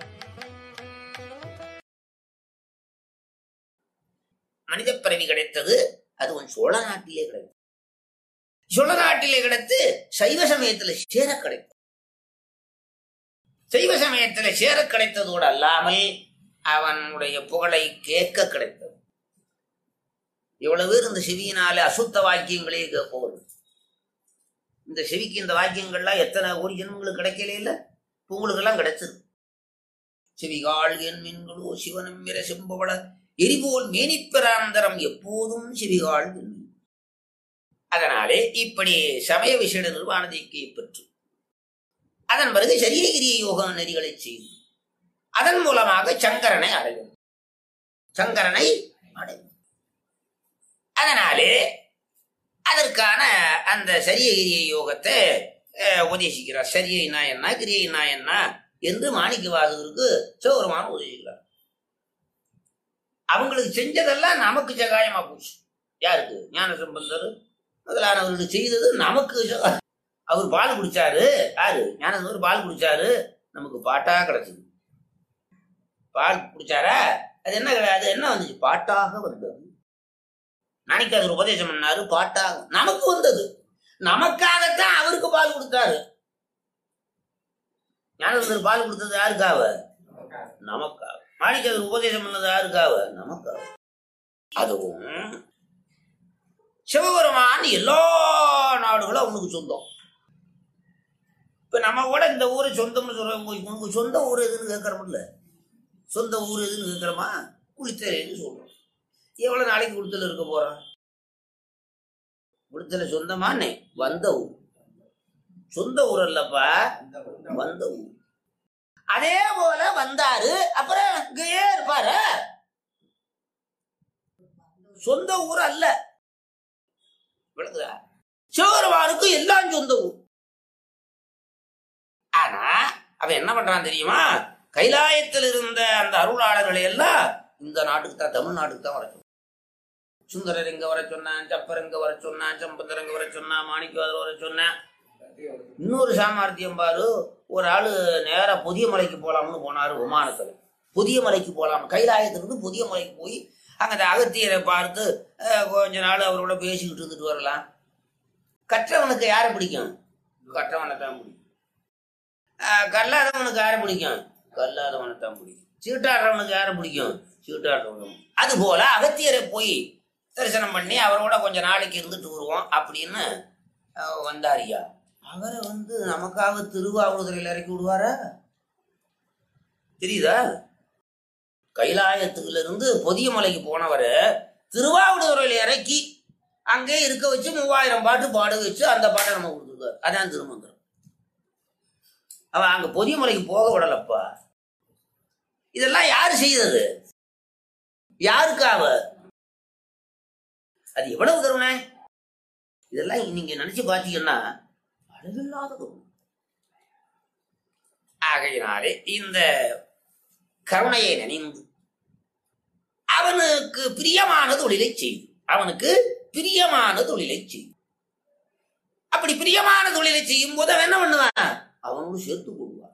மனித பிறவி கிடைத்தது அதுவும் சோழ நாட்டிலே கிடைத்தது சோழ நாட்டிலே கிடைத்து சைவ சமயத்துல சேர கிடைத்தது சைவ சமயத்துல சேர கிடைத்ததோடு அல்லாமல் அவனுடைய புகழை கேட்க கிடைத்தது இவ்வளவு பேர் இந்த செவியினால அசுத்த வாக்கியங்களே கேட்போம் இந்த செவிக்கு இந்த வாக்கியங்கள்லாம் எத்தனை கோடி ஜென்மங்களுக்கு கிடைக்கல இல்ல உங்களுக்கு எல்லாம் கிடைச்சது செவிகாள் என் மின்களோ சிவனம் மிர செம்பவள எரிபோல் மேனிப்பிராந்தரம் எப்போதும் செவிகாள் என் அதனாலே இப்படி சமய விசேட நிர்வாணதைக்கு பெற்று அதன் பிறகு சரியகிரிய யோக நெறிகளை செய்து அதன் மூலமாக சங்கரனை அடையும் சங்கரனை அடையும் அதனாலே அதற்கான அந்த சரியகிரிய யோகத்தை அஹ், உபதேசிக்கிறார் சரியைனா என்ன கிரியைனா என்ன என்று மாணிக்க வாசகருக்கு சிவபெருமான் உபதேசிக்கிறார் அவங்களுக்கு செஞ்சதெல்லாம் நமக்கு சகாயமா போச்சு யாருக்கு ஞான சம்பந்தர் முதலானவர்களுக்கு செய்தது நமக்கு சகா- அவர் பால் குடிச்சாரு யாரு ஞானசம்பந்தர் பால் குடிச்சாரு நமக்கு பாட்டா கிடைச்சது பால் குடிச்சாரா அது என்ன அது என்ன வந்துச்சு பாட்டாக வந்தது நாளைக்கு அது உபதேசம் பண்ணாரு பாட்டாக நமக்கு வந்தது நமக்காகத்தான் அவருக்கு பால் கொடுத்தாரு ஞானசம்பந்தர் பால் கொடுத்தது யாருக்காக நமக்காக மாணிக்க அது உபதேசம் பண்ணது யாருக்காக நமக்காக அதுவும் சிவபெருமான் எல்லா நாடுகளும் அவனுக்கு சொந்தம் இப்ப நம்ம கூட இந்த ஊரை சொந்தம்னு சொல்றோம் உங்க சொந்த ஊர் எதுன்னு கேட்கறோம்ல சொந்த ஊர் எதுன்னு கேட்கறோமா குளித்தலைன்னு சொல்றோம் எவ்வளவு நாளைக்கு குளித்தல இருக்க போறான் குளித்தல சொந்தமானே வந்த ஊர் சொந்த ஊர் அல்லப்பா வந்த ஊர் அதே போல வந்தாரு அப்புறம் இங்கேயே இருப்பாரு சொந்த ஊர் அல்ல விளங்குதா சிவபெருமானுக்கு எல்லாம் சொந்த ஊர் ஆனா அவன் என்ன பண்றான் தெரியுமா கைலாயத்தில் இருந்த அந்த அருளாளர்களை எல்லாம் இந்த நாட்டுக்கு தான் தமிழ்நாட்டுக்கு தான் வர சொன்னான் சுந்தரர் இங்க வர சொன்னான் சப்பர் இங்க வர சொன்னான் சம்பந்தர் இங்க வர சொன்னான் மாணிக்கவாதர் வர சொன்னான் இன்னொரு சாமர்த்தியம் பாரு ஒரு ஆளு நேரா புதிய மலைக்கு போலாம்னு போனாரு விமானத்துல புதிய மலைக்கு போலாம் கைலாயத்திலிருந்து புதிய மலைக்கு போய் அங்க அந்த அகத்தியரை பார்த்து அஹ், கொஞ்ச நாள் அவரோட பேசிக்கிட்டு இருந்துட்டு வரலாம் கற்றவனுக்கு யாரை பிடிக்கும் கற்றவனை தான் பிடிக்கும் ஆஹ் கல்லாதவனுக்கு யாரை பிடிக்கும் கல்லாதவனை தான் பிடிக்கும் சீட்டாடுறவனுக்கு யாரை பிடிக்கும் சீட்டாடுறவனும் அது போல அகத்தியரை போய் தரிசனம் பண்ணி அவரோட கொஞ்ச நாளைக்கு இருந்துட்டு வருவோம் அப்படின்னு ஆஹ் வந்தாரியா அவரை வந்து நமக்காக திருவாவூதுறையில் இறக்கி விடுவாரா தெரியுதா கைலாயத்துல இருந்து பொதிய மலைக்கு போனவரை திருவாவூதுறையில் இறக்கி அங்கே இருக்க வச்சு மூவாயிரம் பாட்டு பாட வச்சு அந்த பாட்டை நம்ம கொடுத்துருக்காரு அதான் திருமந்திரம் அவன் அங்க பொதிய மலைக்கு போக விடலப்பா இதெல்லாம் யாரு செய்தது யாருக்காவ அது எவ்வளவு கருணை இதெல்லாம் நீங்க நினைச்சு பாத்தீங்கன்னா அளவில்லாத கருணை ஆகையினாலே இந்த கருணையை நினைந்து அவனுக்கு பிரியமான தொழிலை செய்து அவனுக்கு பிரியமான தொழிலை செய்யும் அப்படி பிரியமான தொழிலை செய்யும் போது அவன் என்ன பண்ணுவான் அவனோடு சேர்த்து கொள்வான்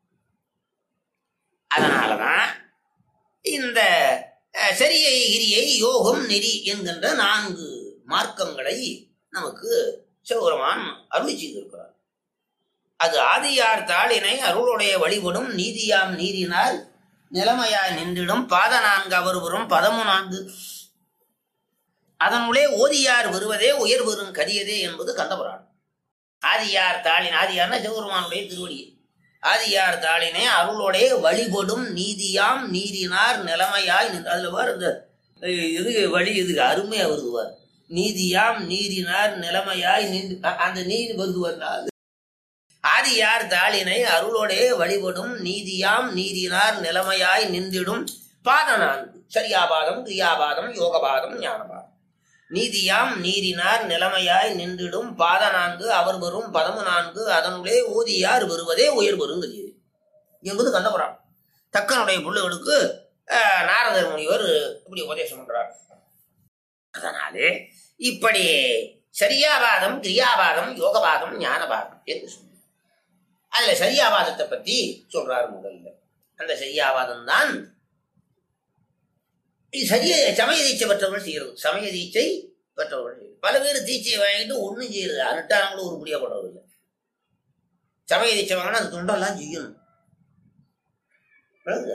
அதனாலதான் இந்த அஹ், சரியை கிரியை யோகம் நெறி என்கின்ற நான்கு மார்க்கங்களை நமக்கு சிவபெருமான் அருளி செய்திருக்கிறார் அது ஆதியார் தாளினை அருளுடைய வழிபடும் நீதியாம் நீரினால் நிலைமையாய் நின்றிடும் பாத நான்கு அவர் வரும் பதமு நான்கு அதனுள்ளே ஓதியார் வருவதே உயர் பெறும் கரியதே என்பது கந்தபுராணம் ஆதியார் தாளின் ஆதியார்னா சிவபெருமானுடைய திருவடி ஆதியார் தாளினே அருளோடைய வழிபடும் நீதியாம் நீரினார் நிலைமையாய் நின்று அதுல பாரு இந்த அஹ், இது வழி இதுக்கு அருமையா வருதுவார் நீதியாம் நீரினார் நிலைமையாய் நின்று அ- அந்த நீர் வருதுவார் ஆதியார் தாளினை அருளோடே வழிபடும் நீதியாம் நீரினார் நிலைமையாய் நின்றிடும் பாத நான்கு சரியாபாதம் கிரியாபாதம் யோகபாதம் ஞானபாதம் நீதியாம் நீரினார் நிலைமையாய் நின்றிடும் பாத நான்கு அவர் வரும் பதமு நான்கு அதனுள்ளே ஊதியார் வருவதே உயர் வருங்கிறது என்பது கந்தபுரம் தக்கனுடைய பிள்ளைகளுக்கு அஹ், நாரதர் முனிவர் இப்படி உபதேசம் பண்றார் அதனாலே இப்படி சரியாபாதம் கிரியாபாதம் யோகபாதம் ஞானபாதம் என்று சொன்னார் அதுல சரியாவாதத்தை பத்தி சொல்றாரு முதல்ல அந்த சரியாவாதம் தான் இது சரிய சமய தீட்சை பெற்றவர்கள் செய்யறது சமய தீட்சை பெற்றவர்கள் செய்யறது. பல பேர் தீட்சையை வாங்கிட்டு ஒண்ணும் செய்யறது அனுட்டானங்களும் உருப்படியா படுறது இல்லை சமய தீட்சை வாங்கினா அந்த தொண்டெல்லாம் செய்யணும் விளங்குதா?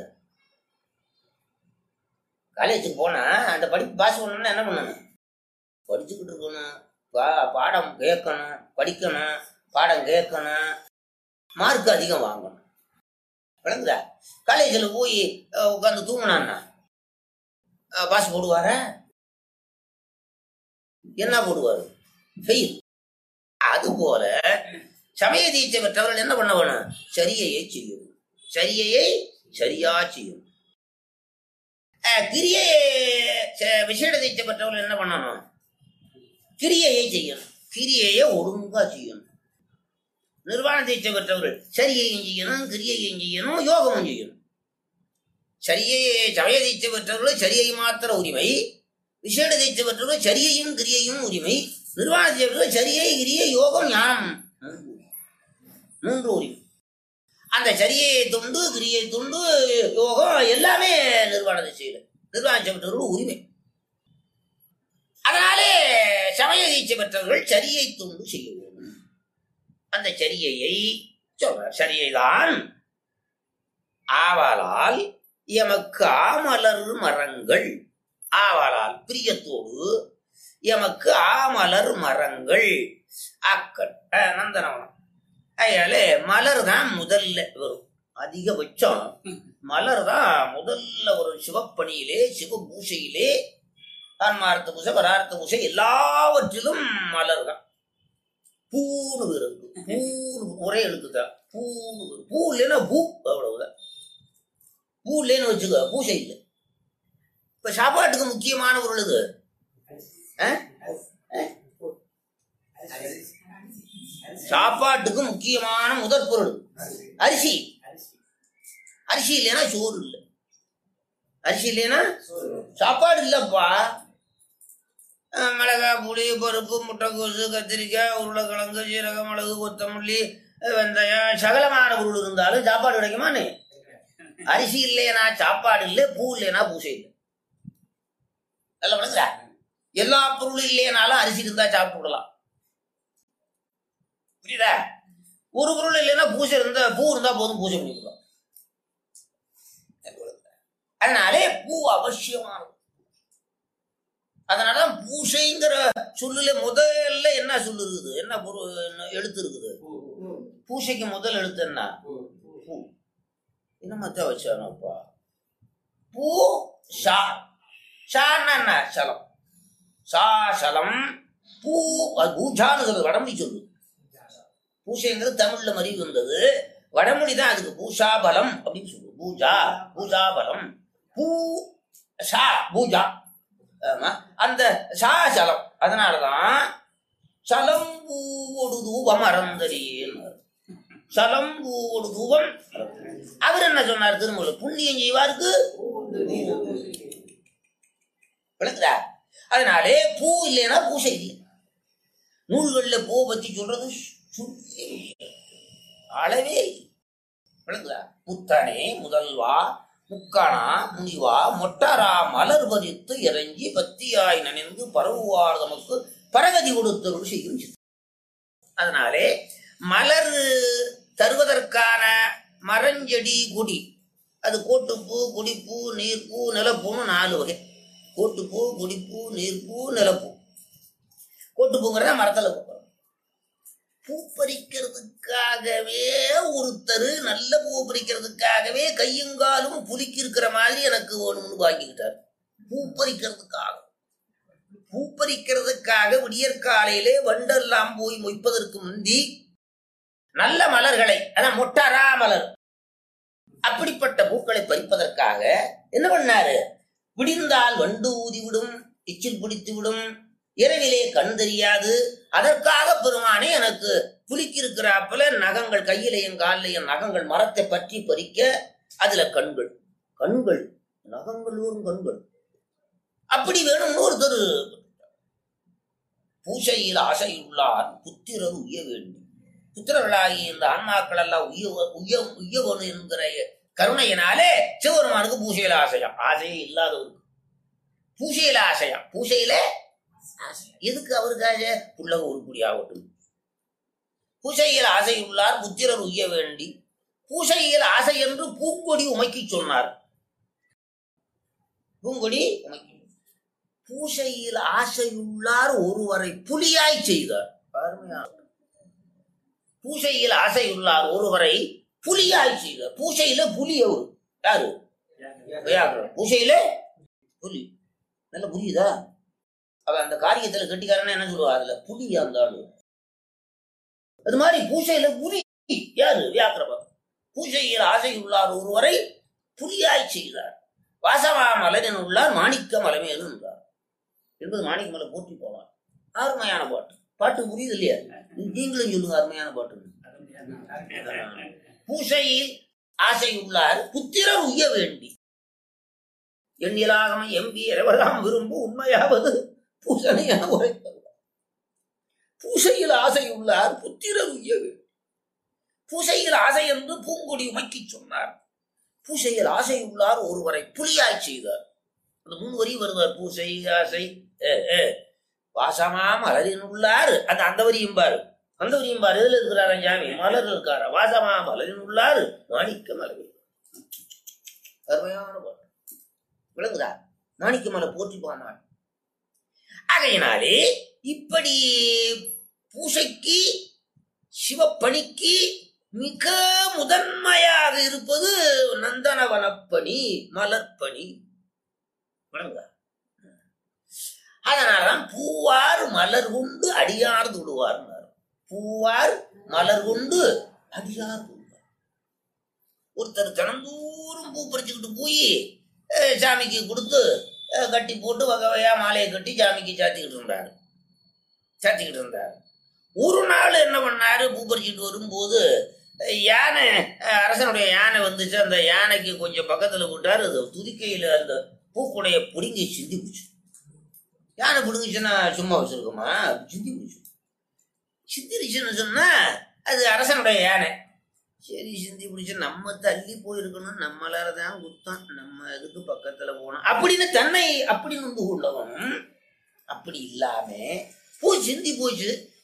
காலேஜுக்கு போனா அந்த படிப்பு பாஸ் பண்ணணும்னா என்ன பண்ணணும் படிச்சுக்கிட்டு இருக்கணும் பா பாடம் கேட்கணும் படிக்கணும் பாடம் கேட்கணும் மார்க் அதிகம் வாங்கணும் விளங்குதா காலேஜில் போய் உட்காந்து தூங்கினான்னா பாஸ் போடுவாரா என்ன போடுவார் ஃபெயில் அதுபோல சமய தீட்சை பெற்றவர்கள் என்ன பண்ண வேணும் சரியையை செய்யணும் சரியையை சரியா செய்யணும் அஹ், கிரியையை ச- விசேட தீட்சை பெற்றவர்கள் என்ன பண்ணணும் கிரியையை செய்யணும் கிரியையை ஒழுங்கா செய்யணும் நிர்வாண தீட்சை பெற்றவர்கள் சரியையும் செய்யணும் கிரியையும் செய்யணும் யோகமும் செய்யணும் சரியை சமய தீட்சை பெற்றவர்கள் சரியை மாத்திர உரிமை விசேட தீட்சை பெற்றவர்கள் சரியையும் கிரியையும் உரிமை நிர்வாண தீட்சை பெற்றவர்கள் சரியை கிரியை யோகம் ஞானம் மூன்று உரிமை அந்த சரியை துண்டு கிரியை துண்டு யோகம் எல்லாமே நிர்வாண தீட்சையில் நிர்வாண தீட்சை பெற்றவர்கள் உரிமை அதனாலே சமய தீட்சை பெற்றவர்கள் சரியை துண்டு செய்ய வேண்டும் அந்த சரியையை சொல்றார் சரியைதான் ஆவாலால் எமக்கு ஆமலர் மரங்கள் ஆவாலால் பிரியத்தோடு எமக்கு ஆமலர் மரங்கள் ஆக்கள் அஹ், நந்தனவனம் அதனால மலர் தான் முதல்ல வரும் அதிகபட்சம் மலர் தான் முதல்ல ஒரு சிவப்பணியிலே சிவ பூசையிலே ஆன்மார்த்த பூசை பரார்த்த பூசை எல்லாவற்றிலும் மலர் தான் பூன்னு இருக்கு பூன்னு ஒரே எழுத்து தான் பூன்னு வரும். பூ இல்லைன்னா பூ அவ்வளவுதான் பூ இல்லைன்னு வச்சுக்கோ பூசை இல்லை இப்ப சாப்பாட்டுக்கு முக்கியமான பொருள் இது ஆ? ஆ? சாப்பாட்டுக்கு முக்கியமான முதற் பொருள் அரிசி அரிசி இல்லைன்னா சோறு இல்லை அரிசி இல்லைன்னா சாப்பாடு இல்லப்பா அஹ் மிளகாய் புளி பருப்பு முட்டைக்கோசு கத்திரிக்காய் உருளைக்கிழங்கு சீரகம் மிளகு கொத்தமல்லி அஹ் வெந்தயம் சகலமான பொருள் இருந்தாலும் சாப்பாடு கிடைக்குமானே அரிசி இல்லைனா சாப்பாடு இல்லை பூ இல்லைனா பூசை இல்லை நல்ல விளங்குதா எல்லா பொருளும் இல்லைனாலும் அரிசி இருந்தா சாப்பிட்டு விடலாம் ஒரு பொருள் இல்லைன்னா பூசை இருந்தா பூ இருந்தா போதும் பூஜை பண்ணிக்கலாம் அதனாலே பூ அவசியமானது அதனால பூசைங்கிற சொல்லுல முதல்ல என்ன சொல்லு இருக்குது என்ன பொருள் என்ன எழுத்து இருக்குது பூசைக்கு முதல் எழுத்து என்ன பூ என்ன மத்த வச்சானப்பா பூ ஷா ஷான்னா என்ன சலம் சா சலம் பூ அது பூஜான்னு சொல்லுது வடமொழி சொல்லு பூசைங்கிறது தமிழ்ல மறி வந்தது வடமொழி தான் அதுக்கு பூஷாபலம் அப்படின்னு சொல்லுவோம் பூஜா பூஜாபலம் பூ ஷா பூஜா ஆமா அந்த ஷா சலம் அதனாலதான் சலம் பூவோடு தூபம் அறந்தறியேன்னு சலம் பூவோடு தூபம் அவர் என்ன சொன்னார் திருமூல புண்ணியம் செய்வாருக்கு விளக்குதா அதனாலே பூ இல்லைன்னா பூசை இல்லை நூல்கள்ல பூ பத்தி சொல்றது சுத்தி அளவே இல்லை. விளங்குதா புத்தனே முதல்வா முக்கணா முனிவா மொட்டாரா மலர் பதித்து இறங்கி பத்தியாய் நனைந்து பரவுவார் தமக்கு பரகதி கொடுத்தருள் செய்யும் சித்தம். அதனாலே மலர் தருவதற்கான மரஞ்செடி கொடி அது கோட்டுப்பூ கொடிப்பூ நீர்ப்பூ நிலப்பூன்னு நாலு வகை கோட்டுப்பூ கொடிப்பூ நீர்ப்பூ நிலப்பூ கோட்டுப்பூங்கிறத மரத்துல பூக்கிறோம் பூ பறிக்கிறதுக்காகவே ஒருத்தர் நல்ல பூ பறிக்கிறதுக்காகவே கையுங்காலும் புலிக்கு இருக்கிற மாதிரி எனக்கு வேணும்னு வாங்கிக்கிட்டார் பூ பறிக்கிறதுக்காக பூ பறிக்கிறதுக்காக விடியற்காலையிலே வண்டெல்லாம் போய் மொய்ப்பதற்கு முந்தி நல்ல மலர்களை அதான் மொட்டாரா மலர் அப்படிப்பட்ட பூக்களை பறிப்பதற்காக என்ன பண்ணாரு விடிந்தால் வண்டு ஊதிவிடும் எச்சில் பிடித்து விடும் இரவிலே கண் தெரியாது அதற்காக பெருமானே எனக்கு புலிக்கு இருக்கிறாப்புல நகங்கள் கையிலையும் காலிலையும் நகங்கள் மரத்தை பற்றி பறிக்க அதுல கண்கள் கண்கள் நகங்கள் ஒரு கண்கள் அப்படி வேணும்னு ஒருத்தர் பூசையில் ஆசையுள்ளார் புத்திரர் உய்ய வேண்டும் புத்திரர்களாகிய இந்த ஆன்மாக்கள் எல்லாம் உய்ய உய்ய உய்யவனு என்கிற கருணையினாலே சிவபெருமானுக்கு பூசையில ஆசையா ஆசையே இல்லாதவருக்கு பூசையில ஆசையா பூசையில ஆசை. எதுக்கு அவருக்காக புள்ளக உருப்படி ஆகட்டும் பூசையில் ஆசை உள்ளார் புத்திரர் உய்ய வேண்டி பூசையில் ஆசை என்று பூங்கொடி உமைக்கு சொன்னார் பூங்கொடி உமைக்கு பூசையில் ஆசையுள்ளார் ஒருவரை புலியாய் செய்தார் அருமையான பூசையில் ஆசையுள்ளார் ஒருவரை புலியாய் செய்தார் பூசையில புலி அவர் யாரு வியாகரன். பூசையில புலி நல்ல புரியுதா அவன் அந்த காரியத்துல கெட்டிக்காரன் என்ன சொல்லுவா அதுல புலி அந்த ஆளு அது மாதிரி பூசையில புலி யாரு வியாக்கிரபம் பூசையில் ஆசையுள்ளார் ஒருவரை புலியாய் செய்தார் வாசமா மலரின் உள்ளார் மாணிக்க மலமேலும் என்றார் என்பது மாணிக்க மலை போற்றி போவார் அருமையான பாட்டு பாட்டு புரியுது இல்லையா நீங்களும் சொல்லுங்க அருமையான பாட்டு பூசையில் ஆசையுள்ளார் புத்திரர் உய்ய வேண்டி எண்ணிலாகம எம்பி இரவதாம் விரும்பு உண்மையாவது பூசணையா உரைப்பது பூசையில் ஆசையுள்ளார் புத்திரர் உய்ய வேண்டும் பூசையில் ஆசை என்று பூங்கொடி உமைக்கு சொன்னார் பூசையில் ஆசையுள்ளார் ஒருவரை புலியாய் செய்தார் அந்த மூணு வரி வருவார் பூசை ஆசை ஏ, ஏ. வாசமா மலரின் உள்ளார் அந்த அந்த வரியும் பாரு அந்த வரியும் பாரு எதுல இருக்கிறாரா சாமி மலர் இருக்காரா வாசமா மலரின் உள்ளார் மாணிக்க மலர் அருமையான பாட்டு விளங்குதா மாணிக்க மலை போற்றி போனான் ஆகையினாலே இப்படி பூசைக்கு சிவப்பணிக்கு மிக முதன்மையாக இருப்பது நந்தனவனப்பணி மலர்ப்பணி விளங்குதா அதனாலதான் பூவார் மலர் கொண்டு அடியார் தொடுவார் பூவார் மலர் கொண்டு அடியார் தொடுவார் ஒருத்தர் தினந்தோறும் பூ பறிச்சுக்கிட்டு போய் அஹ், சாமிக்கு கொடுத்து அஹ், கட்டி போட்டு வகை வகையா மாலையை கட்டி சாமிக்கு சாத்திக்கிட்டு இருந்தாரு சாத்திக்கிட்டு இருந்தாரு ஒரு நாள் என்ன பண்ணாரு பூ பறிச்சுட்டு வரும்போது அஹ், யானை அஹ், அரசனுடைய யானை வந்துச்சு அந்த யானைக்கு கொஞ்சம் பக்கத்துல விட்டாரு அது துதிக்கையில அந்த பூக்குடைய பிடுங்கி சிந்தி போச்சு யானை பிடுங்குச்சுன்னா சும்மா வச்சிருக்கோமா சிந்தி போச்சு சிந்திருச்சுன்னு சொன்னா அது அரசனுடைய யானை சரி சிந்தி பிடிச்சு நம்ம தள்ளி போயிருக்கணும் நம்மளால தான் குத்தம் நம்ம இதுக்கு பக்கத்துல போனோம் அப்படின்னு தன்னை அப்படின்னு வந்து உள்ளவன் அப்படி இல்லாம பூ சிந்தி போச்சு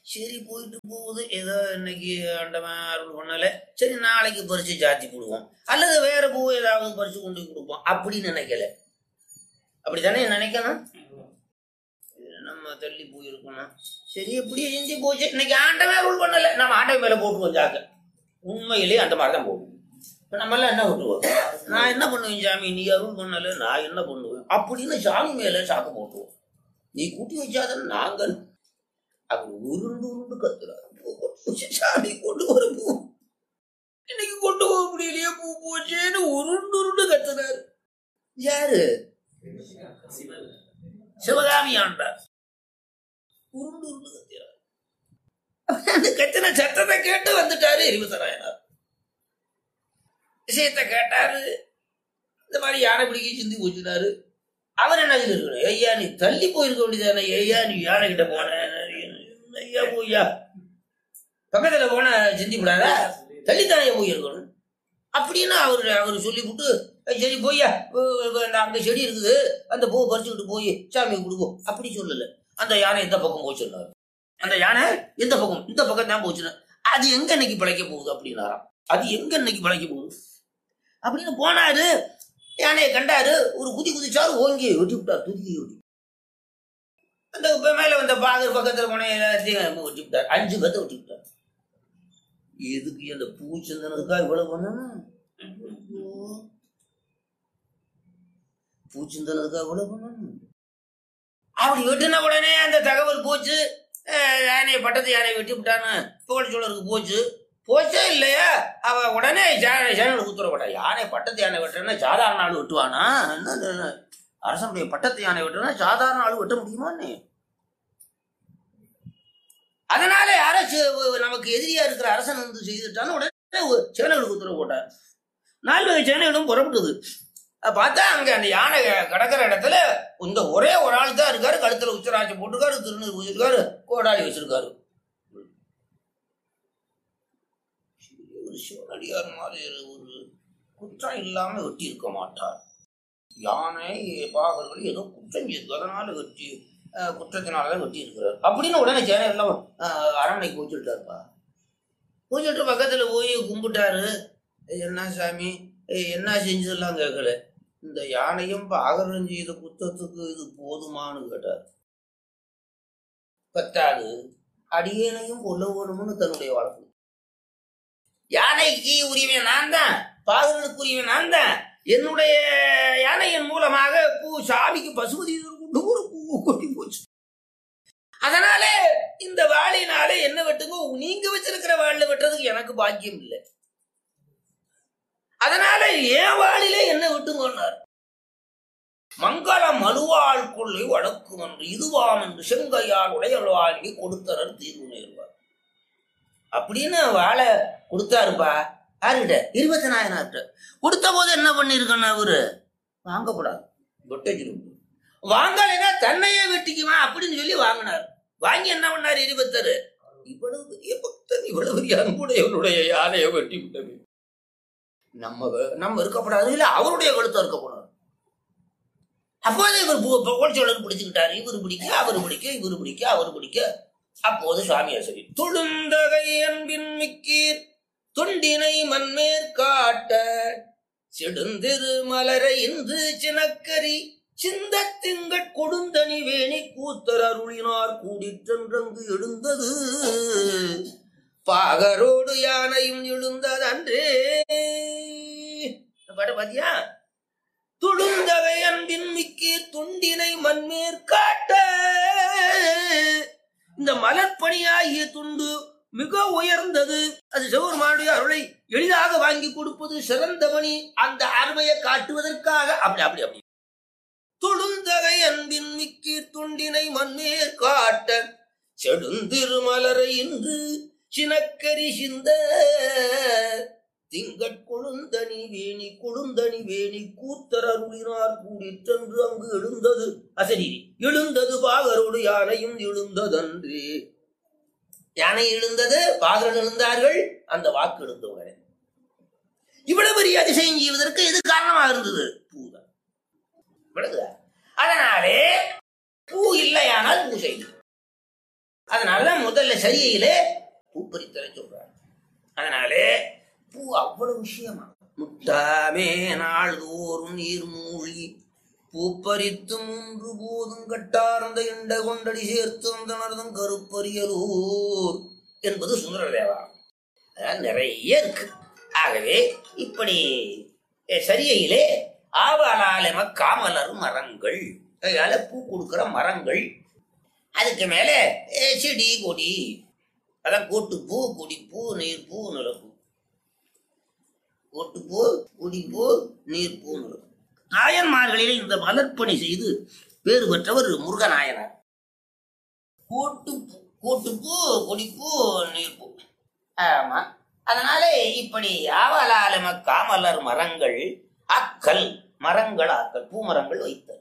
சரி போயிட்டு போகுது ஏதோ இன்னைக்கு ஆண்டவன் அருள் பண்ணல சரி நாளைக்கு பறிச்சு சாத்தி போடுவோம் அல்லது வேற பூ ஏதாவது பறிச்சு கொண்டு போய் கொடுப்போம் அப்படின்னு நினைக்கல அப்படித்தானே நினைக்கணும் இது நம்ம தள்ளி போயிருக்கணும் சரி எப்படி எஞ்சி போச்சு இன்னைக்கு ஆண்டவன் அருள் பண்ணல நம்ம ஆண்டவன் மேல போட்டுருவோம் ஜாக்க உண்மையிலேயே அந்த மாதிரி தான் போடுவோம் இப்ப நம்ம எல்லாம் என்ன பண்ணுவோம் நான் என்ன பண்ணுவேன் சாமி நீ அருள் பண்ணல நான் என்ன பண்ணுவேன் அப்படின்னு சாமி மேல சாக்கு போட்டுருவோம் நீ கூட்டி வச்சாதான் நாங்கள் அவர் உருண்டு உருண்டு கத்துறாரு பூ போச்சு, சாமி கொண்டு வர பூ இன்னைக்கு கொண்டு போக முடியலையே பூ போச்சேன்னு உருண்டு உருண்டு கத்துறாரு யாரு சிவகாமி ஆண்டார் உருண்டு உருண்டு கத்துறாரு அந்த கத்தின சத்தத்தை கேட்டு வந்துட்டாரு எரிவசராயனார் விஷயத்தை கேட்டாரு இந்த மாதிரி யானை பிடிக்க சிந்தி போச்சுட்டாரு அவர் என்ன இருக்கணும் ஐயா நீ தள்ளி போயிருக்க வேண்டியதானே ஐயா நீ யானை கிட்ட போன ஐயா போய்யா பக்கத்துல போன சிந்தி விடாத தள்ளித்தானே போயிருக்கணும் அப்படின்னு அவர் அவர் சொல்லிவிட்டு சரி போய்யா அங்க செடி இருக்குது அந்த பூவை பறிச்சுக்கிட்டு போய் சாமிக்கு கொடுப்போம் அப்படி சொல்லல அந்த யானை எந்த பக்கம் போய் சொன்னார் அந்த யானை எந்த பக்கம் இந்த பக்கம் தான் போச்சுன்னு அது எங்க இன்னைக்கு பிழைக்க போகுது அப்படின்னாராம் அது எங்க இன்னைக்கு பிழைக்க போகுது அப்படின்னு போனாரு யானையை கண்டாரு ஒரு குதி குதிச்சாரு ஓங்கி வெட்டி விட்டார் தூக்கி வெட்டி அந்த இப்ப மேல வந்த பாகர் பக்கத்துல போன எல்லாத்தையும் வெட்டி விட்டார் அஞ்சு பேர்த்த வெட்டி விட்டார் எதுக்கு அந்த பூச்சந்தனதுக்கா இவ்வளவு பண்ணணும் பூச்சந்தனதுக்கா இவ்வளவு பண்ணணும் அப்படி வெட்டின உடனே அந்த தகவல் போச்சு அஹ் யானையை பட்டத்து யானையை வெட்டி விட்டான்னு புகழ்ச்சோழருக்கு போச்சு போச்சே இல்லையா அவ உடனே யானை சேனலுக்கு உத்தரவிட்டா யானை பட்டத்து யானை வெட்டுறேன்னா சாதாரண ஆள் வெட்டுவானா என்ன இது? அரசனுடைய பட்டத்து யானை வெட்டுறா சாதாரண ஆள் வெட்ட முடியுமான்னு அதனால யாராச்சும் நமக்கு எதிரியா இருக்கிற அரசன் வந்து செய்துட்டான்னு உடனே ஒரு சேனைகளுக்கு உத்தரவு போட்டார் நாலு வகை சேனைகளும் புறப்பட்டது அப்ப பார்த்தா அங்க அந்த யானை கிடக்கிற இடத்துல இந்த ஒரே ஒரு ஆள் தான் இருக்காரு கழுத்துல உச்சராட்சி போட்டிருக்காரு திருநீர் பூசிருக்காரு கோடாலி வச்சிருக்காரு ஒரு சிவனடியார் மாதிரி ஒரு குற்றம் இல்லாம வெட்டி இருக்க மாட்டார் யானை பாகர்கள் ஏதோ குற்றம் செய்யுது அதனால வெட்டி அஹ், குற்றத்தினாலதான் வெட்டி இருக்கிறார் அப்படின்னு உடனே சேனை எல்லாம் அஹ், அரண்மனைக்கு வச்சுட்டாருப்பா பூச்சிட்டு பக்கத்துல போய் கும்பிட்டாரு "ஏய், என்ன சாமி ஏய், என்ன செஞ்சதெல்லாம் கேட்கல இந்த யானையும் பாகரம் செய்த குத்தத்துக்கு இது போதுமான்னு கேட்டார் பத்தாது அடியேனையும் கொல்ல வேணும்னு தன்னுடைய வழக்கு யானைக்கு உரியவன் நான் தான் பாகனுக்கு உரியவன் நான் தான் என்னுடைய யானையின் மூலமாக பூ சாமிக்கு பசுபதி கொண்டு ஒரு பூ கொட்டி போச்சு அதனால இந்த வாளினாலே என்ன வெட்டுங்க நீங்க வச்சிருக்கிற வாளில வெட்டுறதுக்கு எனக்கு பாக்கியம் இல்லை அதனால ஏன் வாளிலே என்ன வெட்டுங்கன்னார் மங்களம் மனுவாள் கொள்ளை வழக்கும் என்று இதுவாம் என்று செங்கையால் உடையல் வாங்கி கொடுத்தனர் தீர்வு நேர்வார் அப்படின்னு வாழை கொடுத்தாருப்பா யாருகிட்ட இருபத்தி நாயிரம் கொடுத்த போது என்ன பண்ணிருக்கணும் அவரு வாங்கக்கூடாது வெட்டச்சிருக்கு வாங்கலைன்னா தன்னையே வெட்டிக்குவான் அப்படின்னு சொல்லி வாங்கினார் வாங்கி என்ன பண்ணாரு இருபத்தரு இவ்வளவு பெரிய பக்தன் இவ்வளவு பெரிய அன்புடையவனுடைய யானையை வெட்டி விட்டது நம்ம வே- நம்ம இருக்கப்படாது இல்ல அவருடைய கழுத்தை இருக்கப்படாது அப்போது இவர் புகழ்ச்சியோடு பிடிச்சுக்கிட்டாரு இவர் பிடிக்க அவர் பிடிக்க இவர் பிடிக்க அவர் பிடிக்க அப்போது சுவாமியார் சரி தொழுந்தகை அன்பின் மிக்கீர் தொண்டினை மண்மேற்காட்ட செடுந்திரு மலரை இன்று சினக்கரி சிந்த திங்கட் கொடுந்தனி வேணி கூத்தர் அருளினார் கூடிற்றென்றங்கு எழுந்தது பாகரோடு யானையும் எழுந்ததன்றே இந்த பாட்டு பாத்தியா துளுந்தவை அன்பின் மிக்கி துண்டினை மண்மேற்காட்ட இந்த மலர்பணியாகிய துண்டு மிக உயர்ந்தது அது சிவபெருமானுடைய அருளை எளிதாக வாங்கி கொடுப்பது சிறந்த பணி அந்த அருமையை காட்டுவதற்காக அப்படி அப்படி அப்படி துளுந்தகை அன்பின் மிக்கி துண்டினை மண்மேற் காட்ட செடுந்திருமலரை இன்று சினக்கரி சிந்த திங்கட் கொழுந்தனி வேணி கொழுந்தனி வேணி கூத்தர் அருளினார் கூடிற்றென்று அங்கு எழுந்தது அசரி எழுந்தது பாகரோடு யானையும் எழுந்ததன்றே யானை எழுந்தது பாகரன் எழுந்தார்கள் அந்த வாக்கு எழுந்த உடனே இவ்வளவு பெரிய அதிசயம் செய்வதற்கு எது காரணமாக இருந்தது பூதான் விளங்குதா அதனாலே பூ இல்லையானால் பூஜை இல்லை. அதனால முதல்ல சரியிலே பூ பறித்தலை சொல்றாரு அதனாலே பூ அவ்வளவு விஷயமா முட்டாமே நாள்தோறும் நீர் மூழ்கி பூப்பறித்து மூன்று போதும் கட்டார்ந்த இண்ட கொண்டடி சேர்த்து வந்தனர்தம் கருப்பரியலூர் என்பது சுந்தரதேவா அதாவது நிறைய இருக்கு ஆகவே இப்படி அஹ், சரியையிலே ஆவலாலம காமலர் மரங்கள் அதனால பூ கொடுக்கிற மரங்கள் அதுக்கு மேல அஹ், செடி கொடி அதான் கோட்டுப்பூ கொடிப்பூ நீர்ப்பூ நிலப்பூ கோட்டுப்பூ கொடிப்பூ நீர்ப்பூ நிலப்பூ நாயன்மார்களிலே இந்த மலர்ப்பணி செய்து பேறு பெற்றவர் முருகநாயனார் கோட்டுப்பூ கோட்டுப்பூ கொடிப்பூ நீர்ப்பூ ஆமா அதனால இப்படி ஆவலாலம காமலர் மரங்கள் அக்கல் மரங்கள் ஆக்கல் பூமரங்கள் வைத்தல்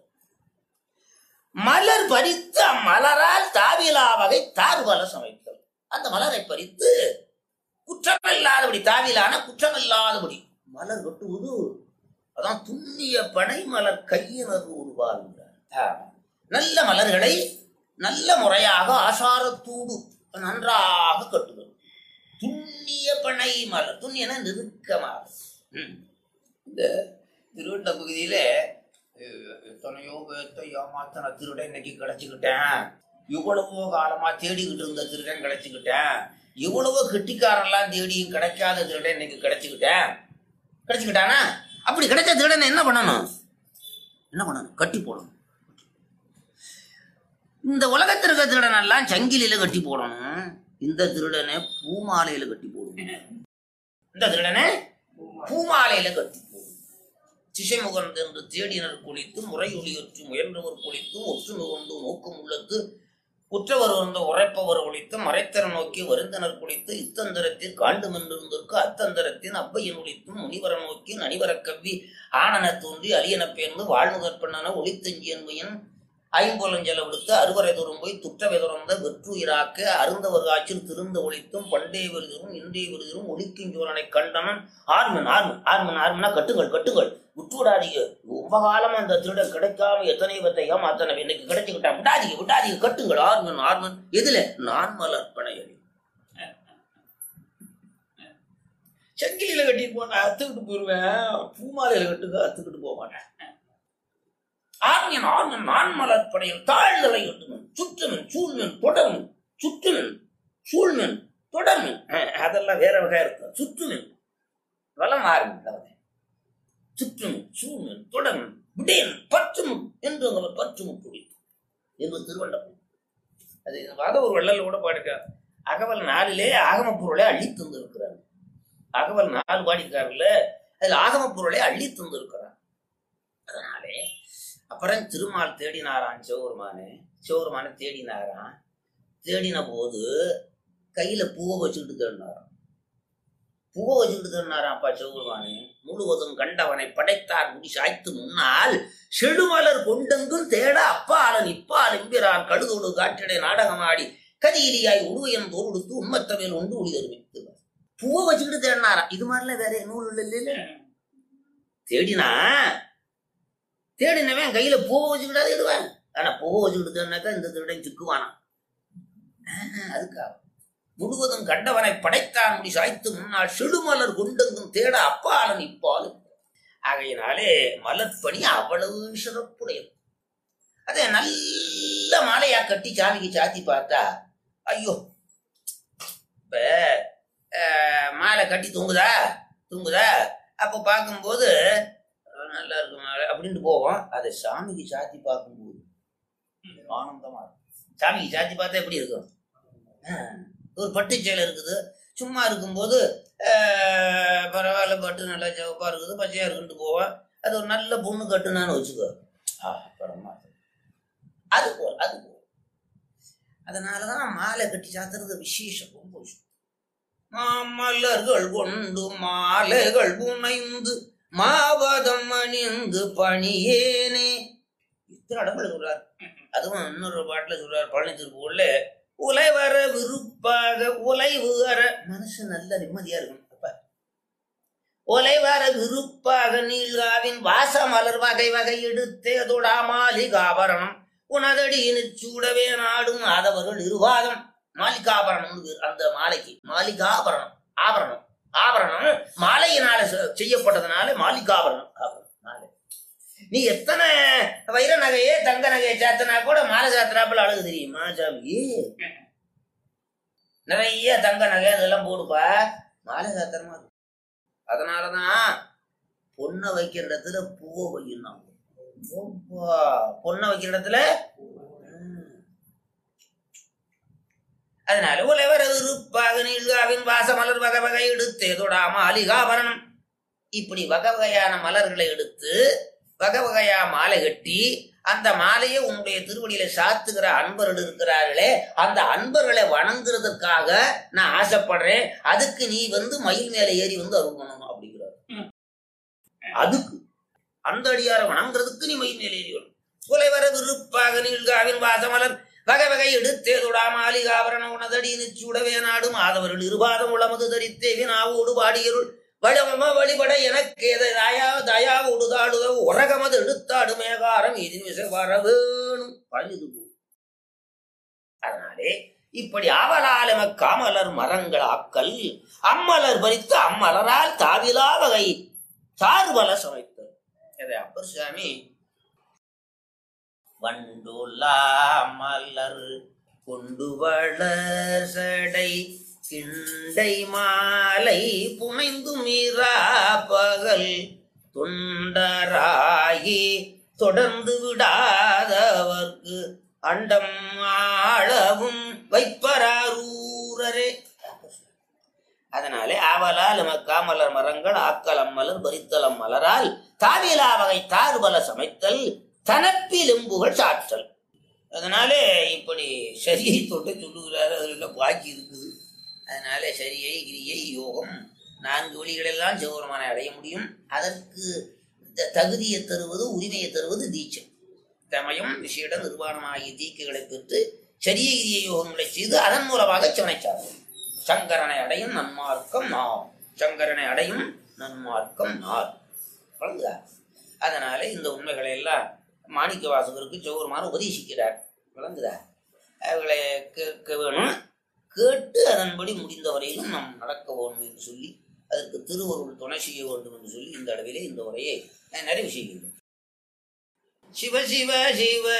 மலர் பறித்து அம்மலரால் தாவிலா வகை தார்வல சமைத்தல் அந்த மலரை பறித்து குற்றமில்லாதபடி தாவிலான குற்றமில்லாதபடி மலர் கட்டுவது அதான் துண்ணிய பனை மலர் கையினர் உருவாகிறார் நல்ல மலர்களை நல்ல முறையாக ஆசாரத்தூடு நன்றாக கட்டுவது துண்ணிய பனை மலர் துண்ணியன நெருக்கமாக ம். இந்த திருவண்ட பகுதியில அஹ், எத்தனையோ பேர்த்த ஏமாத்தன திருடன் இன்னைக்கு கிடைச்சுக்கிட்டேன் இவ்வளவோ காலமா தேடிக்கிட்டு இருந்த திருடன் கிடைச்சுக்கிட்டேன் இவ்வளவோ கெட்டிக்காரெல்லாம் தேடியும் கிடைக்காத திருடன் இன்னைக்கு கிடைச்சுக்கிட்டேன் கிடைச்சுக்கிட்டானா அப்படி கிடைச்ச திருடனை என்ன பண்ணணும் என்ன பண்ணணும் கட்டி போடணும் இந்த உலகத்தில் இருக்க திருடனெல்லாம் சங்கிலியில கட்டி போடணும் இந்த திருடனை பூமாலையில கட்டி போடணும் இந்த திருடனை பூமாலையில கட்டி போடணும் திசைமுகன் என்று தேடினர் குளித்து முறையொலியொற்றி முயன்றவர் குளித்தும் ஒற்று நுகர்ந்து நோக்கம் உள்ளது குற்றவர் வந்த உரைப்பவர் ஒழித்து மறைத்தர நோக்கி வருந்தனர் குளித்து இத்தந்தரத்தில் காண்டு மென்றிருந்திருக்கு அத்தந்தரத்தின் அப்பையன் ஒழித்தும் முனிவர நோக்கி நனிவர கவ்வி ஆனன தோன்றி அலியன பேர்ந்து வாழ்முதற்பண்ணன ஒளித்தஞ்சி என்பையன் ஐம்பொலஞ்சல விடுத்து அறுவரை தூரம் போய் துற்றவை துறந்த வெற்றுயிராக்க அருந்தவர் காய்ச்சல் திருந்த ஒழித்தும் பண்டே விருதும் இன்றே விருதும் ஒழிக்கும் சோழனை கண்டனன் ஆர்மன் ஆர்மன் ஆர்மன் ஆர்மனா கட்டுங்கள் கட்டுங்கள் விட்டுவிடாதீங்க ரொம்ப காலமா அந்த திருடன் கிடைக்காம எத்தனை பத்தை ஏமாத்தன இன்னைக்கு கிடைச்சுக்கிட்டா விடாதீங்க விடாதீங்க கட்டுங்கள் ஆர்மன் ஆர்மன் எதுல நான் மலர்ப்பனை அடி சங்கிலியில கட்டிட்டு போனா அத்துக்கிட்டு போயிருவேன் பூமாலையில கட்டுங்க அத்துக்கிட்டு போக மாட்டேன் ஆர்மியன் ஆர்மன் நான் மலர்ப்படையில் தாழ்ந்தலை கட்டுமன் சுற்றுமன் சூழ்மன் தொடர்மன் சுற்றுமன் சூழ்மன் தொடர்மன் அஹ், அதெல்லாம் வேற வகை இருக்கும் சுற்றுமன் வளம் ஆரம்பித்தவன் சுற்றுமன் சூழ்மன் தொடர்மன் விடேன் பற்றுமுன் என்று அவர் பற்றுமுன் குடித்து என்று திருவள்ளுவர் அது வாத ஒரு வள்ளல் கூட பாடிருக்கார் அகவல் நாளிலே ஆகம பொருளை அள்ளி தந்திருக்கிறார் அகவல் நாலு பாடியிருக்காருல்ல அதுல ஆகம பொருளை அள்ளி தந்திருக்கிறார் அதனாலே அப்புறம் திருமால் தேடினாராம் சிவபெருமானு சிவபெருமானை தேடினாராம் தேடின போது கையில பூவை வச்சுக்கிட்டு தேடினாராம் பூவை வச்சுக்கிட்டு தேடினாராம் அப்பா சிவபெருமானு முழுவதும் கண்டவனை படைத்தார் முடி சாய்த்து முன்னால் செடுமலர் கொண்டெங்கும் தேட அப்பாலன் இப்பால் எம்பிரான் கழுதோடு காற்றிடை நாடகமாடி கதியிலியாய் உடுவையன் தோல் உடுத்து உண்மத்தவேல் உண்டு ஒளி தருவித்து பூவை வச்சுக்கிட்டு தேடினாராம் இது மாதிரிலாம் வேற நூல் இல்லை இல்ல தேடினா தேடினவன் கையில பூவை வச்சுக்கிட்டா தேடுவேன் ஆனா பூவை வச்சுக்கிட்டு தேடினாக்கா இந்த திருடன் சிக்குவானா ஆஹ், அதுக்காக முழுவதும் கண்டவனை படைத்தான் முடி சாய்த்து முன்னால் செடுமலர் கொண்டெங்கும் தேட அப்பாலன் இப்பால் ஆகையினாலே மலர்ப்பணி அவ்வளவு சிறப்புடையது அதே நல்ல மாலையா கட்டி சாமிக்கு சாத்தி பார்த்தா ஐயோ இப்ப அஹ், மாலை கட்டி தூங்குதா தூங்குதா அப்போ பார்க்கும்போது அஹ், நல்லா இருக்கு மாலை அப்படின்ட்டு போவோம் அதை சாமிக்கு சாத்தி பார்க்கும்போது ஆனந்தமா இருக்கும் சாமிக்கு சாத்தி பார்த்தா எப்படி இருக்கும் அஹ், ஒரு பட்டு சேலை இருக்குது சும்மா இருக்கும்போது அஹ், பரவாயில்ல பட்டு நல்லா சிவப்பா இருக்குது பச்சையா இருக்குன்ட்டு போவேன் அது ஒரு நல்ல பொண்ணு கட்டுனான்னு வச்சுக்கோ ஆ பரமா அது போல் அது போல் அதனாலதான் மாலை கட்டி சாத்துறது விசேஷம் ரொம்ப விஷயம் மாமலர்கள் கொண்டு மாலைகள் புனைந்து மாவதம் அணிந்து பணியேனே இத்தனை இடங்கள் சொல்றார் அதுவும் இன்னொரு பாட்டுல சொல்றார் பழனி திருப்பூர்ல உலை வர விருப்பாக உலைவு வர மனசு நல்ல நிம்மதியா இருக்கும் அப்ப உலை வர விருப்பாக நீள்காவின் வாச மலர் வகை வகை எடுத்தே தொடாமாலி காபரணம் உனதடி சூடவே நாடும் ஆதவர்கள் இருவாதம் மாலிகாபரணம் அந்த மாலைக்கு மாலிகாபரணம் ஆபரணம் ஆபரணம் மாலையினால செ- செய்யப்பட்டதுனால மாலிகாபரணம் ஆபரணம் மாலை நீ எத்தனை வைர நகையே தங்க நகையை சாத்தினா கூட மாலை சாத்தினாப்புல அழகு தெரியுமா சாமி நிறைய தங்க நகை அதெல்லாம் போடுப்பா மாலை சாத்திரமா இருக்கும் அதனாலதான் பொண்ணை வைக்கிற இடத்துல பூவை வைக்கணும் ஓப்பா, பொண்ணை வைக்கிற இடத்துல ம். அதனால உலவர் இருப்பாக நீழ்காவின் வாச மலர் வகை வகை எடுத்து தொடாம அலிகாபரணம் இப்படி வகை வகையான மலர்களை எடுத்து வகை வகையா மாலை கட்டி அந்த மாலையை உன்னுடைய திருவடியில சாத்துகிற அன்பர்கள் இருக்கிறார்களே அந்த அன்பர்களை வணங்குறதுக்காக நான் ஆசைப்படுறேன் அதுக்கு நீ வந்து மயில் மேல ஏறி வந்து அருள் பண்ணணும் அப்படிங்கிறார் அதுக்கு அந்த அடியாரை வணங்குறதுக்கு நீ மயில் மேல ஏறி வரணும் புலைவர விருப்பாக நீழ்காவின் வாசமலர் வகை வகை எடுத்தே தொடாமாலி ஆபரண உணதடி நிச்சுடவே நாடு மாதவர்கள் இருபாதம் உளமது தரித்தேவி நாவோடு பாடியருள் வடம வழிபட எனக்கு தயா தயாவோடு தாடுவ உரகமது எடுத்தாடு மேகாரம் இதில் விசை வர வேணும் பழுது போ. அதனாலே இப்படி ஆவலாலம காமலர் மரங்கள் ஆக்கல் அம்மலர் பறித்து அம்மலரால் தாவிலா வகை சார்பல சமைத்தல் இதை அப்பர் சாமி வண்டுலா மலர் கொண்டு வளர் சடை கிண்டை மாலை புனைந்து மீரா பகல் தொண்டராகி தொடர்ந்து விடாதவர்க்கு அண்டம் ஆளவும் வைப்பராரூரரே அதனாலே ஆவலால் காமலர் மரங்கள் ஆக்கலம் மலர் பரித்தலம் மலரால் தாவிலா வகை தாறுபல சமைத்தல் தனப்பிலும்புகள் சாற்றல் அதனாலே இப்படி சரியை தொட்டு சொல்லுகிறாரு அதுல பாக்கி இருக்குது அதனால சரியை கிரியை யோகம் நான்கு வழிகளெல்லாம் சிவபெருமானை அடைய முடியும் அதற்கு த- தகுதியை தருவது உரிமையை தருவது தீட்சம் தமயம் விஷயிட நிர்வாணமாகிய தீக்குகளை பெற்று சரிய கிரிய யோகங்களை செய்து அதன் மூலமாக சிவனை சார்ந்தது சங்கரனை அடையும் நன்மார்க்கம் நார் சங்கரனை அடையும் நன்மார்க்கம் நார் வழங்குதா அதனால இந்த உண்மைகளை எல்லாம் மாணிக்க வாசகருக்கு சிவபெருமான் உபதேசிக்கிறார் விளங்குதா அவர்களை கேட்க வேணும் கேட்டு அதன்படி முடிந்த வரையிலும் நாம் நடக்க வேண்டும் என்று சொல்லி அதற்கு திருவருள் துணை செய்ய வேண்டும் என்று சொல்லி இந்த அளவிலே இந்த உரையை நான் நிறைவு செய்கின்றேன் சிவ சிவ சிவ